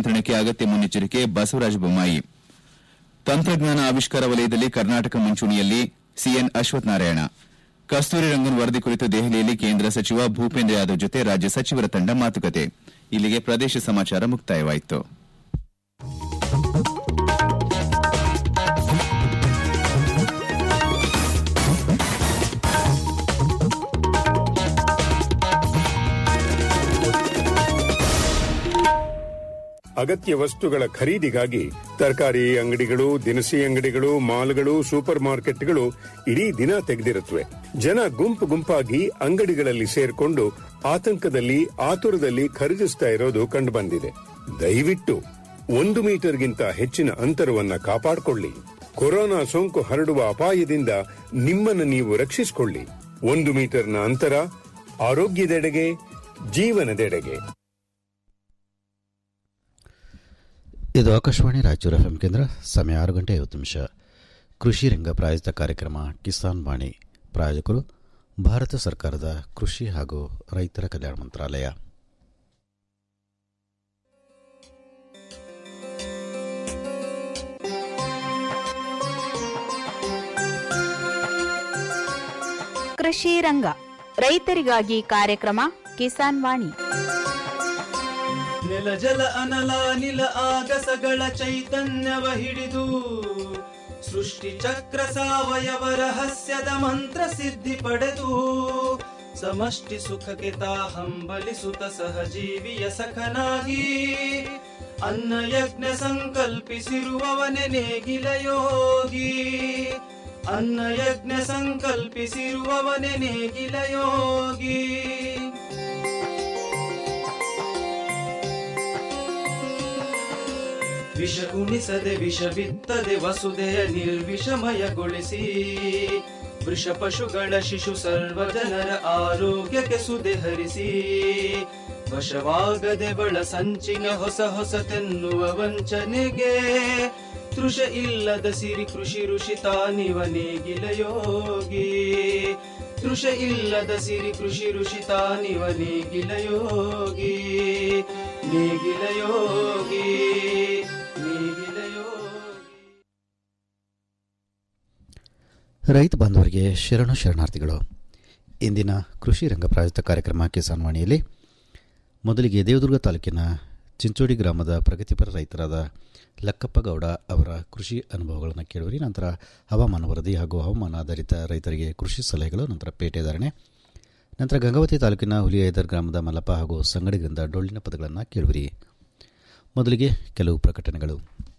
ನಿಯಂತ್ರಣಕ್ಕೆ ಅಗತ್ಯ ಮುನ್ನೆಚ್ಚರಿಕೆ ಬಸವರಾಜ ಬೊಮ್ಮಾಯಿ ತಂತ್ರಜ್ಞಾನ ಆವಿಷ್ಕಾರ ವಲಯದಲ್ಲಿ ಕರ್ನಾಟಕ ಮುಂಚೂಣಿಯಲ್ಲಿ ಸಿಎನ್ ಅಶ್ವಥ್ ನಾರಾಯಣ ಕಸ್ತೂರಿ ರಂಗನ್ ವರದಿ ಕುರಿತು ದೆಹಲಿಯಲ್ಲಿ ಕೇಂದ್ರ ಸಚಿವ ಭೂಪೇಂದ್ರ ಯಾದವ್ ಜೊತೆ ರಾಜ್ಯ ಸಚಿವರ ತಂಡ ಮಾತುಕತೆ ಇಲ್ಲಿಗೆ ಪ್ರದೇಶ ಸಮಾಚಾರ ಮುಕ್ತಾಯವಾಯಿತು ಅಗತ್ಯ ವಸ್ತುಗಳ ಖರೀದಿಗಾಗಿ ತರಕಾರಿ ಅಂಗಡಿಗಳು ದಿನಸಿ ಅಂಗಡಿಗಳು ಮಾಲ್ಗಳು ಸೂಪರ್ ಮಾರ್ಕೆಟ್ಗಳು ಇಡೀ ದಿನ ತೆಗೆದಿರುತ್ತವೆ ಜನ ಗುಂಪು ಗುಂಪಾಗಿ ಅಂಗಡಿಗಳಲ್ಲಿ ಸೇರ್ಕೊಂಡು ಆತಂಕದಲ್ಲಿ ಆತುರದಲ್ಲಿ ಖರೀದಿಸ್ತಾ ಇರೋದು ಕಂಡುಬಂದಿದೆ ದಯವಿಟ್ಟು ಒಂದು ಮೀಟರ್ಗಿಂತ ಹೆಚ್ಚಿನ ಅಂತರವನ್ನ ಕಾಪಾಡಿಕೊಳ್ಳಿ ಕೊರೋನಾ ಸೋಂಕು ಹರಡುವ ಅಪಾಯದಿಂದ ನಿಮ್ಮನ್ನು ನೀವು ರಕ್ಷಿಸಿಕೊಳ್ಳಿ ಒಂದು ಮೀಟರ್ನ ಅಂತರ ಆರೋಗ್ಯದೆಡೆಗೆ ಜೀವನದೆಡೆಗೆ ಇದು ಆಕಾಶವಾಣಿ ರಾಯಚೂರು ಎಫ್ಎಂ ಕೇಂದ್ರ ಸಮಯ ಆರು ಗಂಟೆ ಐವತ್ತು ನಿಮಿಷ ಕೃಷಿ ರಂಗ ಪ್ರಾಯೋಜಿತ ಕಾರ್ಯಕ್ರಮ ಕಿಸಾನ್ ವಾಣಿ ಪ್ರಾಯೋಜಕರು ಭಾರತ ಸರ್ಕಾರದ ಕೃಷಿ ಹಾಗೂ ರೈತರ ಕಲ್ಯಾಣ ಮಂತ್ರಾಲಯ ಕೃಷಿ ರಂಗ ರೈತರಿಗಾಗಿ ಕಾರ್ಯಕ್ರಮ ಕಿಸಾನ್ ವಾಣಿ ನೆಲ ಜಲ ಅನಲ ನಿಲ ಆಗಸಗಳ ಚೈತನ್ಯವ ಹಿಡಿದು ಸೃಷ್ಟಿ ಚಕ್ರ ಸಾವಯವ ರಹಸ್ಯದ ಮಂತ್ರ ಸಿದ್ಧಿ ಪಡೆದು ಸಮಷ್ಟಿ ಸುಖಕ್ಕೆ ತಾ ಹಂಬಲಿಸುತ್ತ ಸಹಜೀವಿಯ ಸಖನಾಗಿ ಅನ್ನ ಯಜ್ಞ ಸಂಕಲ್ಪಿಸಿರುವವನೆ ನೇಗಿಲ ಯೋಗಿ ಅನ್ನ ಯಜ್ಞ ಸಂಕಲ್ಪಿಸಿರುವವನೆ ನೇಗಿಲ ಯೋಗಿ ವಿಷ ಉಣಿಸದೆ ವಿಷ ಬಿತ್ತದೆ ವಸುದೆಯ ನಿರ್ವಿಷಮಯಗೊಳಿಸಿ ವೃಷ ಪಶುಗಳ ಶಿಶು ಸರ್ವ ಜನರ ಆರೋಗ್ಯಕ್ಕೆ ಸುದೆ ಹರಿಸಿ ವಶವಾಗದೆ ಬಳ ಸಂಚಿನ ಹೊಸ ಹೊಸತೆನ್ನುವ ವಂಚನೆಗೆ ತೃಷ ಇಲ್ಲದ ಸಿರಿ ಕೃಷಿ ಋಷಿ ತಾನಿವ ನೇಗಿಲ ಯೋಗಿ ತೃಷ ಇಲ್ಲದ ಸಿರಿ ಕೃಷಿ ಋಷಿ ತಾನಿವ ನೇಗಿಲ ಯೋಗಿ ನೇಗಿಲ ಯೋಗಿ ನೇಗಿಲ ಯೋಗಿ ರೈತ ಬಾಂಧವರಿಗೆ ಶರಣು ಶರಣಾರ್ಥಿಗಳು ಇಂದಿನ ಕೃಷಿ ರಂಗ ಪ್ರಾಯೋಜಿತ ಕಾರ್ಯಕ್ರಮ ಕಿಸಾನ್ ವಾಣಿಯಲ್ಲಿ ಮೊದಲಿಗೆ ದೇವದುರ್ಗ ತಾಲೂಕಿನ ಚಿಂಚೋಡಿ ಗ್ರಾಮದ ಪ್ರಗತಿಪರ ರೈತರಾದ ಲಕ್ಕಪ್ಪ ಗೌಡ ಅವರ ಕೃಷಿ ಅನುಭವಗಳನ್ನು ಕೇಳುವರಿ ನಂತರ ಹವಾಮಾನ ವರದಿ ಹಾಗೂ ಹವಾಮಾನ ಆಧಾರಿತ ರೈತರಿಗೆ ಕೃಷಿ ಸಲಹೆಗಳು ನಂತರ ಪೇಟೆದಾರಣೆ ನಂತರ ಗಂಗಾವತಿ ತಾಲೂಕಿನ ಹುಲಿಯೈದರ್ ಗ್ರಾಮದ ಮಲ್ಲಪ್ಪ ಹಾಗೂ ಸಂಗಡಿಗರಿಂದ ಡೊಳ್ಳಿನ ಪದಗಳನ್ನು ಕೇಳುವಿರಿ ಮೊದಲಿಗೆ ಕೆಲವು ಪ್ರಕಟಣೆಗಳು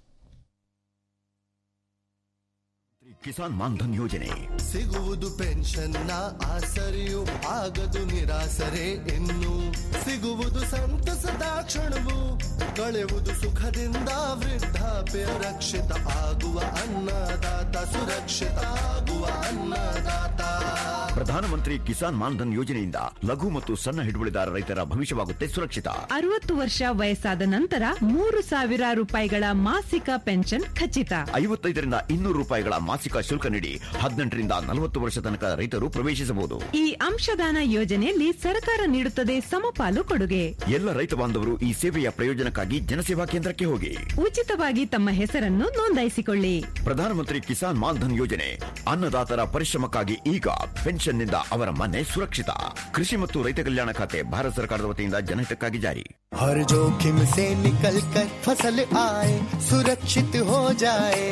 ಕಿಸಾನ್ ಮಾನ್ಧನ್ ಯೋಜನೆ ಸಿಗುವುದು ಪೆನ್ಷನ್ನ ಆಸರೆಯು ಆಗದು ನಿರಾಸರೆ ಇನ್ನು ಸಿಗುವುದು ಸಂತಸದ ಕ್ಷಣವು ಕಳೆಯುವುದು ಸುಖದಿಂದ ವೃದ್ಧಾಪ್ಯ ರಕ್ಷಿತ ಆಗುವ ಅನ್ನದಾತ ಸುರಕ್ಷಿತ ಆಗುವ ಅನ್ನದಾತ ಪ್ರಧಾನಮಂತ್ರಿ ಕಿಸಾನ್ ಮಾನ್ಧನ್ ಯೋಜನೆಯಿಂದ ಲಘು ಮತ್ತು ಸಣ್ಣ ಹಿಡುವಳಿದಾರ ರೈತರ ಭವಿಷ್ಯವಾಗುತ್ತೆ ಸುರಕ್ಷಿತ ಅರವತ್ತು ವರ್ಷ ವಯಸ್ಸಾದ ನಂತರ ಮೂರು ಸಾವಿರ ರೂಪಾಯಿಗಳ ಮಾಸಿಕ ಪೆನ್ಷನ್ ಖಚಿತ ಐವತ್ತೈದರಿಂದ ಇನ್ನೂರು ರೂಪಾಯಿಗಳ ಮಾಸಿಕ ಶುಲ್ಕ ನೀಡಿ ಹದಿನೆಂಟರಿಂದ ನಲವತ್ತು ವರ್ಷ ತನಕ ರೈತರು ಪ್ರವೇಶಿಸಬಹುದು ಈ ಅಂಶದಾನ ಯೋಜನೆಯಲ್ಲಿ ಸರ್ಕಾರ ನೀಡುತ್ತದೆ ಸಮಪಾಲು ಕೊಡುಗೆ ಎಲ್ಲ ರೈತ ಬಾಂಧವರು ಈ ಸೇವೆಯ ಪ್ರಯೋಜನಕ್ಕಾಗಿ ಜನಸೇವಾ ಕೇಂದ್ರಕ್ಕೆ ಹೋಗಿ ಉಚಿತವಾಗಿ ತಮ್ಮ ಹೆಸರನ್ನು ನೋಂದಾಯಿಸಿಕೊಳ್ಳಿ ಪ್ರಧಾನಮಂತ್ರಿ ಕಿಸಾನ್ ಮಾನ್ಧನ್ ಯೋಜನೆ ಅನ್ನದಾತರ ಪರಿಶ್ರಮಕ್ಕಾಗಿ ಈಗ ಪೆನ್ಷನ್ನಿಂದ ಅವರ ಮನೆ ಸುರಕ್ಷಿತ ಕೃಷಿ ಮತ್ತು ರೈತ ಕಲ್ಯಾಣ ಖಾತೆ ಭಾರತ ಸರ್ಕಾರದ ವತಿಯಿಂದ ಜನಹಿತಕ್ಕಾಗಿ ಜಾರಿ हर जोखिम से निकल कर फसल आए सुरक्षित हो जाए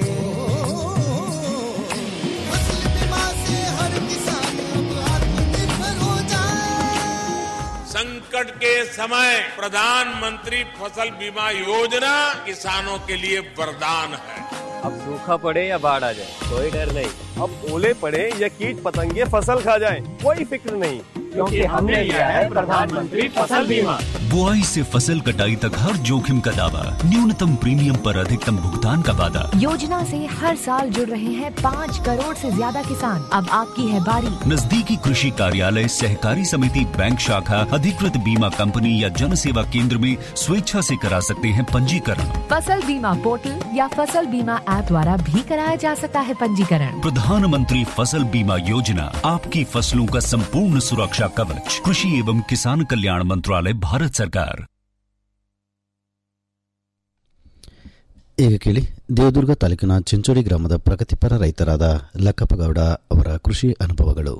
फसल बीमा से हर किसान अब आत्मनिर्भर हो जाए संकट के समय प्रधानमंत्री फसल बीमा योजना किसानों के लिए वरदान है अब सूखा पड़े या बाढ़ आ जाए कोई डर नहीं अब ओले पड़े या कीट पतंगे फसल खा जाए कोई फिक्र नहीं क्योंकि हमने लिया है प्रधानमंत्री फसल बीमा बुआई से फसल कटाई तक हर जोखिम का दावा न्यूनतम प्रीमियम पर अधिकतम भुगतान का वादा योजना से हर साल जुड़ रहे हैं पाँच करोड़ से ज्यादा किसान अब आपकी है बारी नजदीकी कृषि कार्यालय सहकारी समिति बैंक शाखा अधिकृत बीमा कंपनी या जन सेवा केंद्र में स्वेच्छा से करा सकते हैं पंजीकरण फसल बीमा पोर्टल या फसल बीमा ऐप द्वारा भी कराया जा सकता है पंजीकरण प्रधानमंत्री फसल बीमा योजना आपकी फसलों का संपूर्ण सुरक्षा कवच कृषि एवं किसान कल्याण मंत्रालय भारत सरकार ಈಗ ಕೇಳಿ ದೇವದುರ್ಗ ತಾಲೂಕಿನ ಚಿಂಚೋಳಿ ಗ್ರಾಮದ ಪ್ರಗತಿಪರ ರೈತರಾದ ಲಕ್ಕಪ್ಪಗೌಡ ಅವರ ಕೃಷಿ ಅನುಭವಗಳು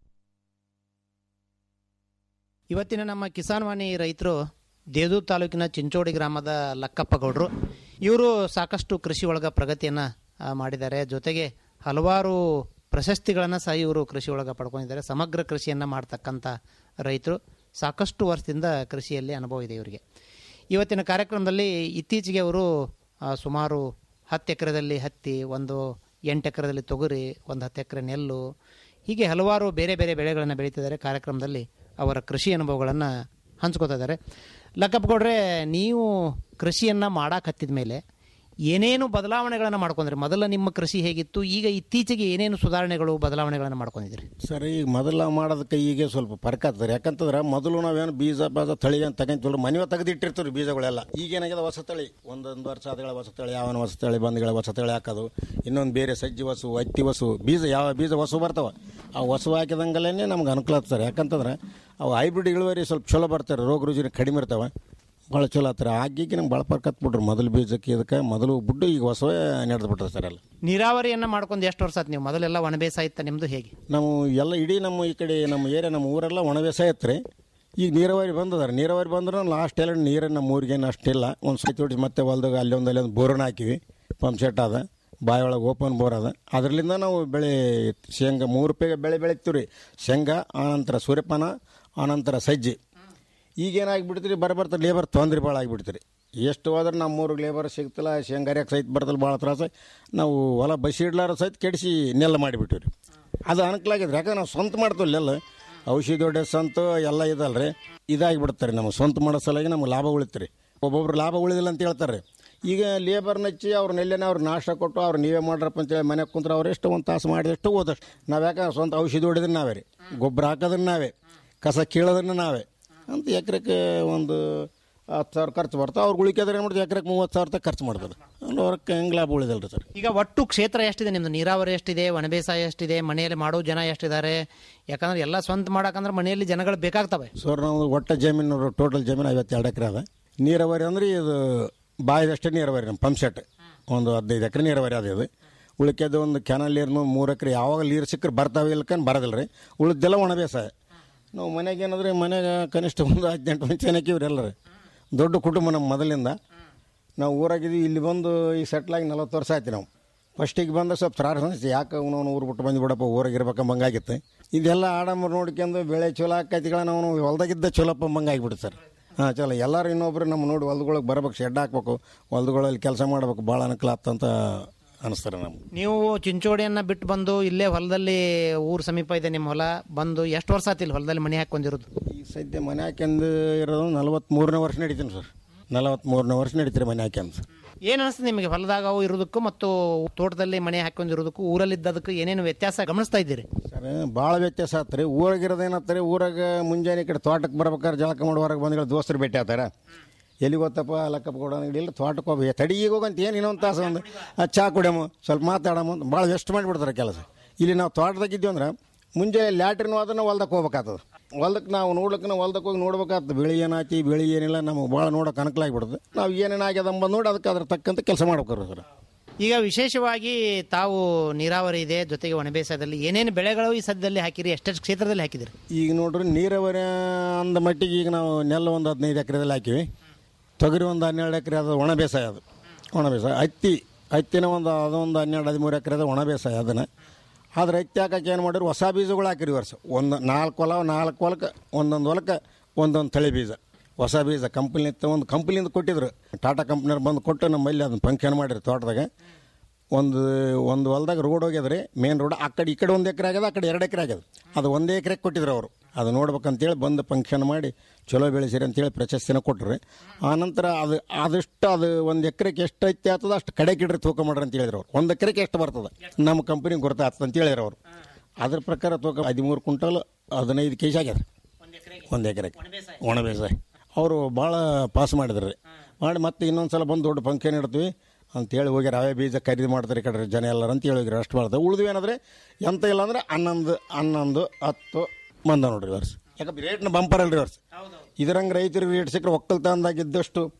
ಇವತ್ತಿನ ನಮ್ಮ ಕಿಸಾನ್ ವಾಣಿ ರೈತರು ದೇವದೂರ್ ತಾಲೂಕಿನ ಚಿಂಚೋಡಿ ಗ್ರಾಮದ ಲಕ್ಕಪ್ಪ ಗೌಡರು ಇವರು ಸಾಕಷ್ಟು ಕೃಷಿ ಒಳಗ ಪ್ರಗತಿಯನ್ನು ಮಾಡಿದ್ದಾರೆ ಜೊತೆಗೆ ಹಲವಾರು ಪ್ರಶಸ್ತಿಗಳನ್ನು ಸಹ ಇವರು ಕೃಷಿ ಒಳಗೆ ಪಡ್ಕೊಂಡಿದ್ದಾರೆ ಸಮಗ್ರ ಕೃಷಿಯನ್ನು ಮಾಡ್ತಕ್ಕಂಥ ರೈತರು ಸಾಕಷ್ಟು ವರ್ಷದಿಂದ ಕೃಷಿಯಲ್ಲಿ ಅನುಭವ ಇದೆ ಇವರಿಗೆ ಇವತ್ತಿನ ಕಾರ್ಯಕ್ರಮದಲ್ಲಿ ಇತ್ತೀಚೆಗೆ ಅವರು ಆ, ಸುಮಾರು ಹತ್ತು ಎಕರೆದಲ್ಲಿ ಹತ್ತಿ ಒಂದು ಎಂಟು ಎಕರೆದಲ್ಲಿ ತೊಗರಿ ಒಂದು ಹತ್ತು ಎಕರೆ ನೆಲ್ಲು ಹೀಗೆ ಹಲವಾರು ಬೇರೆ ಬೇರೆ ಬೆಳೆಗಳನ್ನು ಬೆಳೀತಿದ್ದಾರೆ ಕಾರ್ಯಕ್ರಮದಲ್ಲಿ ಅವರ ಕೃಷಿ ಅನುಭವಗಳನ್ನು ಹಂಚ್ಕೋತಾ ಇದ್ದಾರೆ ಲಕ್ಕಪ್ಪಗೌಡ್ರೆ ನೀವು ಕೃಷಿಯನ್ನು ಮಾಡಾಕತ್ತಿದ ಮೇಲೆ ಏನೇನು ಬದಲಾವಣೆಗಳನ್ನು ಮಾಡ್ಕೊಂಡ್ರಿ ಮೊದಲ ನಿಮ್ಮ ಕೃಷಿ ಹೇಗಿತ್ತು ಈಗ ಇತ್ತೀಚೆಗೆ ಏನೇನು ಸುಧಾರಣೆಗಳು ಬದಲಾವಣೆಗಳನ್ನು ಮಾಡ್ಕೊಂಡಿದ್ದೀರಿ ಸರ್ ಈಗ ಮೊದಲ ಮಾಡೋದಕ್ಕೆ ಈಗ ಸ್ವಲ್ಪ ಫರ್ಕ್ ಆಗ್ತದೆ ಯಾಕಂತಂದ್ರೆ ಮೊದಲು ನಾವೇನು ಬೀಜ ಬಾಜ ತಳಿ ಅಂತ ತಗೊಂತೀವಿ ಮನೆಯ ತೆಗೆದಿಟ್ಟಿರ್ತೀವಿ ರೀ ಬೀಜಗಳೆಲ್ಲ ಈಗ ಏನಾಗಿದೆ ಹೊಸ ತಳಿ ಒಂದೊಂದು ವರ್ಷ ಆದಗಳ ಹೊಸ ತಳಿ ಯಾವನ ಹೊಸ ತಳಿ ಬಂದ್ಗಳ ಹೊಸ ತಳಿ ಹಾಕೋದು ಇನ್ನೊಂದು ಬೇರೆ ಸಜ್ಜಿ ಹೊಸು ಹತ್ತಿ ಹೊಸು ಬೀಜ ಯಾವ ಬೀಜ ಹೊಸು ಬರ್ತಾವ ಆ ಹೊಸು ಹಾಕಿದಂಗಲೇ ನಮ್ಗೆ ಅನುಕೂಲ ಆಗ್ತಾರೆ ಯಾಕಂತಂದ್ರೆ ಅವು ಹೈಬ್ರಿಡ್ ಇಳುವರಿ ಸ್ವಲ್ಪ ಚಲೋ ಬರ್ತಾರೆ ರೋಗ ರುಜಿನ ಕಡಿಮೆ ಇರ್ತಾವೆ ಭಾಳ ಚಲೋ ಆಗ್ತಾರೆ ಆಗಿಗೆ ನಮ್ಗೆ ಭಾಳ ಫರ್ಕ್ ಹತ್ಬಿಟ್ರು ಮೊದಲು ಬೀಜಕ್ಕೆ ಇದಕ್ಕೆ ಮೊದಲು ಬಿಟ್ಟು ಈಗ ಹೊಸವೇ ನಡೆದು ಬಿಟ್ರೆ ಸರ್ ಎಲ್ಲ ನೀರಾವರಿಯನ್ನು ಮಾಡ್ಕೊಂಡು ಎಷ್ಟು ವರ್ಷ ಆಯ್ತು ನೀವು ಮೊದಲೆಲ್ಲ ಒಣ ಬೇಸಾಯ ಇತ್ತ ನಿಮ್ಮದು ಹೇಗೆ ನಾವು ಎಲ್ಲ ಇಡೀ ನಮ್ಮ ಈ ಕಡೆ ನಮ್ಮ ಏರಿಯಾ ನಮ್ಮ ಊರೆಲ್ಲ ಒಣ ಬೇಸಾಯ ಐತ್ರಿ ಈಗ ನೀರಾವರಿ ಬಂದದಾರೆ ನೀರಾವರಿ ಬಂದ್ರೆ ಲಾಸ್ಟ್ ಎಲ್ಲ ನೀರು ನಮ್ಮ ಊರಿಗೇನು ಅಷ್ಟಿಲ್ಲ ಒಂದು ಸೈತ್ ಹೊಡಿ ಮತ್ತೆ ಹೊಲ್ದಾಗ ಅಲ್ಲಿ ಒಂದು ಅಲ್ಲಿ ಒಂದು ಬೋರನ್ನ ಹಾಕಿವಿ ಪಂಪ್ ಸೆಟ್ ಅದ ಬಾಯಿ ಒಳಗೆ ಓಪನ್ ಬೋರ್ ಅದ ಅದರಿಂದ ನಾವು ಬೆಳೆ ಶೇಂಗಾ ಮೂರು ರೂಪಾಯಿಗೆ ಬೆಳೆ ಬೆಳಿತೀವಿ ರೀ ಶೇಂಗಾ ಆನಂತರ ಸೂರ್ಯಪಾನ ಆನಂತರ ಸಜ್ಜಿ ಈಗೇನಾಗಿಬಿಡ್ತೀರಿ ಬರ ಬರ್ತಾ ಲೇಬರ್ ತೊಂದರೆ ಭಾಳ ಆಗಿಬಿಡ್ತೀರಿ ಎಷ್ಟು ಹೋದ್ರೆ ನಮ್ಮ ಊರಿಗೆ ಲೇಬರ್ ಸಿಗ್ತಿಲ್ಲ ಶೇಂಗಾರ್ಯಾಕೆ ಸಹಿತ ಬರ್ತಲ್ಲ ಭಾಳ ತ್ರಾಸ ನಾವು ಹೊಲ ಬಸಿ ಇಡ್ಲಾರ ಸಹಿತ ಕೆಡಿಸಿ ನೆಲ್ಲ ಮಾಡಿಬಿಟ್ಟಿವಿ ರೀ ಅದು ಅನುಕೂಲ ಆಗಿದ್ರಿ ಯಾಕಂದ್ರೆ ನಾವು ಸ್ವಂತ ಮಾಡ್ತೀವಿ ಎಲ್ಲ ಔಷಧಿ ಹೊಡೆ ಸ್ವಂತ ಎಲ್ಲ ಇದಲ್ರಿ ಇದಾಗಿಬಿಡ್ತಾರೆ ನಮ್ಮ ಸ್ವಂತ ಮಾಡೋ ಸಲುವಾಗಿ ನಮ್ಗೆ ಲಾಭ ಉಳಿತ್ರಿ ಒಬ್ಬೊಬ್ರು ಲಾಭ ಉಳಿದಿಲ್ಲ ಅಂತ ಹೇಳ್ತಾರೆ ಈಗ ಲೇಬರ್ನ ಹಚ್ಚಿ ಅವ್ರ ನೆಲ್ಲೆನೇ ಅವ್ರು ನಾಷ್ಟ ಕೊಟ್ಟು ಅವ್ರು ನೀವೇ ಮಾಡ್ರಪ್ಪ ಅಂತೇಳಿ ಮನೆಗೆ ಕುಂತ್ರೆ ಅವ್ರು ಎಷ್ಟು ಒಂದು ತಾಸು ಮಾಡಿದಷ್ಟು ಓದಷ್ಟು ನಾವು ಯಾಕಂದ್ರೆ ಸ್ವಂತ ಔಷಧಿ ಹೊಡೆದ್ರೆ ನಾವೇ ರೀ ಗೊಬ್ಬರ ಹಾಕೋದನ್ನ ನಾವೇ ಕಸ ಕೀಳೋದನ್ನ ನಾವೇ ಅಂತ ಎಕರೆಗೆ ಒಂದು ಹತ್ತು ಸಾವಿರ ಖರ್ಚು ಬರ್ತಾವೆ ಅವ್ರು ಉಳಿಕೆದ್ರೆ ಏನು ಮಾಡ್ತಾರೆ ಎಕರೆಗೆ ಮೂವತ್ತು ಸಾವಿರ ರೂಪಾಯಿ ಖರ್ಚು ಮಾಡ್ತಾರೆ ಅಲ್ಲಿ ಅವ್ರಕ್ಕೆ ಹೆಂಗೆ ಲಾಭ ಉಳಿದಲ್ರಿ ಸರ್ ಈಗ ಒಟ್ಟು ಕ್ಷೇತ್ರ ಎಷ್ಟಿದೆ ನಿಮ್ಮದು ನೀರಾವರಿ ಎಷ್ಟಿದೆ ಒಣ ಬೇಸಾಯ ಎಷ್ಟಿದೆ ಮನೆಯಲ್ಲಿ ಮಾಡೋ ಜನ ಎಷ್ಟಿದ್ದಾರೆ ಯಾಕಂದ್ರೆ ಎಲ್ಲ ಸ್ವಂತ ಮಾಡಕಂದ್ರೆ ಮನೆಯಲ್ಲಿ ಜನಗಳು ಬೇಕಾಗ್ತವೆ ಸರ್ ನಾವು ಒಟ್ಟು ಜಮೀನು ಟೋಟಲ್ ಜಮೀನು ಐವತ್ತೆರಡು ಎಕರೆ ಅದ ನೀರಾವರಿ ಅಂದ್ರೆ ಇದು ಬಾಯಿದಷ್ಟೇ ನೀರಾವರಿ ನಮ್ಮ ಪಂಪ್ ಸೆಟ್ ಒಂದು ಹದಿನೈದು ಎಕರೆ ನೀರಾವರಿ ಅದ ಇದು ಉಳಿಕೆದು ಒಂದು ಕ್ಯಾನಲ್ ನೀರ್ನು ಮೂರು ಎಕರೆ ಯಾವಾಗ ನೀರು ಸಿಕ್ಕರೆ ಬರ್ತಾವೆ ಇಲ್ಕಂದು ಬರೋದಿಲ್ಲ ರೀ ಉಳಿದೆಲ್ಲ ಒಣ ಬೇಸಾಯ ನಾವು ಮನೆಗೆ ಏನಂದ್ರೆ ಮನೆಗೆ ಕನಿಷ್ಠ ಒಂದು ಹದಿನೆಂಟು ಮಂದಿ ಹಾಕಿವ್ರಿ ಎಲ್ಲರೂ ದೊಡ್ಡ ಕುಟುಂಬ ನಮ್ಮ ಮೊದಲಿಂದ ನಾವು ಊರಾಗಿದ್ವಿ ಇಲ್ಲಿ ಬಂದು ಈ ಸೆಟ್ಲಾಗಿ ನಲ್ವತ್ತು ವರ್ಷ ಆಯ್ತು ನಾವು ಫಸ್ಟಿಗೆ ಬಂದ ಸ್ವಲ್ಪ ತ್ರಾಸ ಅನಿಸ್ತು ಯಾಕೆ ಅವನು ಊರು ಬಿಟ್ಟು ಬಂದು ಬಿಡಪ್ಪ ಊರಾಗ ಇರ್ಬೇಕಂಬಂಗಾಗಿತ್ತು ಇದೆಲ್ಲ ಆಡಂಬರ್ ನೋಡ್ಕೊಂಡು ಬೆಳೆ ಚಲೋ ಆಕೈತಿಗಳ ನಾವು ಹೊಲ್ದಾಗಿದ್ದ ಚಲೋಪ್ಪ ಬಂಗಾಗಿಬಿಡುತ್ತೆ ಸರ್ ಹಾಂ ಚಲೋ ಎಲ್ಲರೂ ಇನ್ನೊಬ್ರು ನಮ್ಮ ನೋಡಿ ಹೊಲ್ದೊಳಗೆ ಬರ್ಬೇಕು ಶೆಡ್ ಹಾಕ್ಬೇಕು ಹೊಲ್ದಗಳಲ್ಲಿ ಕೆಲಸ ಮಾಡ್ಬೇಕು ಭಾಳ ಅನುಕೂಲ ಆಗ್ತಂತ ಅನಿಸ್ತಾರೆ ನಮ್ಗೆ ನೀವು ಚಿಂಚೋಡಿಯನ್ನ ಬಿಟ್ಟು ಬಂದು ಇಲ್ಲೇ ಹೊಲದಲ್ಲಿ ಊರು ಸಮೀಪ ಇದೆ ನಿಮ್ಮ ಹೊಲ ಬಂದು ಎಷ್ಟು ವರ್ಷ ಆತಿಲ್ಲ ಹೊಲದಲ್ಲಿ ಮನೆ ಹಾಕೊಂಡಿರೋದು ಈ ಸದ್ಯ ಮನೆ ಹಾಕ್ಯಂದು ಇರೋದು ನಲವತ್ತ್ಮೂರನೇ ವರ್ಷ ನಡೀತೀನಿ ಸರ್ ನಲವತ್ತ್ಮೂರನೇ ವರ್ಷ ನಡೀತೀರಿ ಮನೆ ಹಾಕ್ಯಂದು ಸರ್ ಏನು ಅನಿಸ್ತದೆ ನಿಮಗೆ ಹೊಲದಾಗ ಅವು ಇರೋದಕ್ಕೂ ಮತ್ತು ತೋಟದಲ್ಲಿ ಮನೆ ಹಾಕೊಂಡಿರೋದಕ್ಕೂ ಊರಲ್ಲಿದ್ದದಕ್ಕೂ ಏನೇನು ವ್ಯತ್ಯಾಸ ಗಮನಿಸ್ತಾ ಇದ್ದೀರಿ ಸರ್ ಭಾಳ ವ್ಯತ್ಯಾಸ ಆತ್ರಿ ಊರಾಗಿರೋದು ಏನತ್ತಾರೆ ಊರಾಗ ಮುಂಜಾನೆ ಈ ಕಡೆ ತೋಟಕ್ಕೆ ಬರ್ಬೇಕಾದ್ರೆ ಜಳಕ ಮಾಡುವಾಗ ಬಂದ್ಗಳು ದೋಸ್ತರು ಭೇಟಿ ಆತಾರ ಎಲ್ಲಿ ಗೊತ್ತಪ್ಪ ಲಕ್ಕಪ್ಪ ಕೊಡೋ ಅಂಗಡಿ ಇಲ್ಲ ತೋಟಕ್ಕೆ ಹೋಗಿ ತಡಿ ಈಗ ಹೋಗಂತ ಏನು ಇನ್ನೊಂದು ತಾಸು ಒಂದು ಆ ಚಾ ಕುಡಿಯಮು ಸ್ವಲ್ಪ ಮಾತಾಡಮು ಅಂತ ಭಾಳ ವೆಸ್ಟ್ ಮಾಡಿಬಿಡ್ತಾರೆ ಕೆಲಸ ಇಲ್ಲಿ ನಾವು ತೋಟದಾಗಿದ್ದೀವಿ ಅಂದ್ರೆ ಮುಂಜಾನೆ ಲ್ಯಾಟ್ರಿನ್ ಹೋದ್ರೆ ಹೊಲ್ದಕ್ಕೆ ಹೋಗ್ಬೇಕಾಗ್ತದೆ ಹೊಲ್ದಕ್ಕೆ ನಾವು ನೋಡ್ಲಿಕ್ಕೆ ನಾವು ಹೊಲ್ದಕ್ಕೆ ಹೋಗಿ ನೋಡ್ಬೇಕಾಗ್ತದೆ ಬೆಳೆ ಏನಾಯ್ತು ಬೆಳೆ ಏನಿಲ್ಲ ನಮಗೆ ಭಾಳ ನೋಡೋಕೆ ಅನುಕೂಲ ಆಗಿಬಿಡ್ತದೆ ನಾವು ಏನೇನು ಆಗ್ಯದ ಅಂಬ ನೋಡಿ ಅದಕ್ಕೆ ಅದ್ರ ತಕ್ಕಂತೆ ಕೆಲಸ ಮಾಡ್ಬೇಕು ಸರ್ ಈಗ ವಿಶೇಷವಾಗಿ ತಾವು ನೀರಾವರಿ ಇದೆ ಜೊತೆಗೆ ಒಣ ಬೇಸಾಯದಲ್ಲಿ ಏನೇನು ಬೆಳೆಗಳು ಈ ಸದ್ಯದಲ್ಲಿ ಹಾಕಿರಿ ಎಷ್ಟೆಷ್ಟು ಕ್ಷೇತ್ರದಲ್ಲಿ ಹಾಕಿದಿರಿ ಈಗ ನೋಡ್ರಿ ನೀರಾವರಿ ಅಂದ ಮಟ್ಟಿಗೆ ಈಗ ನಾವು ನೆಲ್ಲ ಒಂದು ಹದಿನೈದು ಎಕರೆದಲ್ಲಿ ಹಾಕಿವಿ ತೊಗರಿ ಒಂದು ಹನ್ನೆರಡು ಎಕರೆ ಅದು ಒಣ ಬೇಸಾಯ ಅದು ಒಣ ಬೇಸಾಯ ಹತ್ತಿ ಹತ್ತಿನ ಒಂದು ಅದೊಂದು ಹನ್ನೆರಡು ಹದಿಮೂರು ಎಕರೆ ಅದು ಒಣ ಬೇಸಾಯ ಅದನ್ನು ಆದ್ರೆ ಹತ್ತಿ ಹಾಕಕ್ಕೆ ಏನು ಮಾಡಿರಿ ಹೊಸ ಬೀಜಗಳು ಹಾಕಿರಿ ಈ ವರ್ಷ ಒಂದು ನಾಲ್ಕು ಹೊಲ ನಾಲ್ಕು ಹೊಲಕ್ಕೆ ಒಂದೊಂದು ಹೊಲಕ್ಕೆ ಒಂದೊಂದು ತಳಿ ಬೀಜ ಹೊಸ ಬೀಜ ಕಂಪ್ನಿ ಒಂದು ಕಂಪ್ನಿಯಿಂದ ಕೊಟ್ಟಿದ್ರು ಟಾಟಾ ಕಂಪ್ನಿಯವ್ರು ಬಂದು ಕೊಟ್ಟು ನಮ್ಮಲ್ಲಿ ಅದನ್ನ ಫಂಕ್ಷನ್ ಮಾಡಿರಿ ತೋಟದಾಗ ಒಂದು ಒಂದು ಹೊಲ್ದಾಗ ರೋಡ್ ಹೋಗ್ಯದ್ರಿ ಮೇನ್ ರೋಡ್ ಆ ಕಡೆ ಈ ಕಡೆ ಒಂದು ಎಕರೆ ಆಗ್ಯದ ಆ ಕಡೆ ಎರಡು ಎಕರೆ ಆಗ್ಯದ ಅದು ಒಂದೇ ಎಕರೆ ಕೊಟ್ಟಿದ್ರು ಅವರು ಅದು ನೋಡ್ಬೇಕಂತೇಳಿ ಬಂದು ಫಂಕ್ಷನ್ ಮಾಡಿ ಚಲೋ ಬೆಳೆಸಿರಿ ಅಂತೇಳಿ ಪ್ರಶಸ್ತಿನ ಕೊಟ್ರಿ ಆನಂತರ ಅದು ಆದಷ್ಟು ಅದು ಒಂದು ಎಕರೆಗೆ ಎಷ್ಟು ಐತಿ ಆಗ್ತದ ಅಷ್ಟು ಕಡೆ ಕಿಡ್ರಿ ತೂಕ ಮಾಡ್ರಿ ಅಂತ ಹೇಳಿದ್ರು ಅವ್ರು ಒಂದು ಎಕರೆಗೆ ಎಷ್ಟು ಬರ್ತದೆ ನಮ್ಮ ಕಂಪ್ನಿಗೆ ಗೊತ್ತಾಗ್ತದೆ ಅಂತ ಹೇಳಿದ್ರು ಅವರು ಅದ್ರ ಪ್ರಕಾರ ತೂಕ ಹದಿಮೂರು ಕ್ವಿಂಟಲ್ ಹದಿನೈದು ಕೆ ಜಿ ಆಗ್ಯದ ಒಂದು ಎಕರೆಗೆ ಒಣ ಬೇಸಾಯ ಅವರು ಭಾಳ ಪಾಸ್ ಮಾಡಿದ್ರು ರೀ ಮಾಡಿ ಮತ್ತೆ ಇನ್ನೊಂದು ಸಲ ಬಂದು ದೊಡ್ಡ ಫಂಕ್ಷನ್ ಇಡ್ತೀವಿ ಅಂತೇಳಿ ಹೋಗ್ಯಾರ ಅವೇ ಬೀಜ ಖರೀದಿ ಮಾಡ್ತಾರೆ ಈ ಕಡೆ ಜನ ಎಲ್ಲರೂ ಅಂತ ಹೇಳಿ ಹೋಗ್ಯಾರ ಅಷ್ಟು ಮಾಡ್ತಾರೆ ಉಳಿದ್ವಿ ಏನಂದ್ರೆ ಎಂತ ಇಲ್ಲ ಅಂದ್ರೆ ಹನ್ನೊಂದು ಹನ್ನೊಂದು ಹತ್ತು ಬಂದ ನೋಡ್ರಿ ವರ್ಷ ಯಾಕಂದ್ರೆ ರೇಟ್ನ ಬಂಪರ್ ಅಲ್ರಿ ವರ್ಷ ಇದ್ರಂಗೆ ರೈತರಿಗೆ ರೇಟ್ ಸಿಕ್ಕರೆ ಒಕ್ಕಲ್ತನದಾಗ ಇದ್ದಷ್ಟು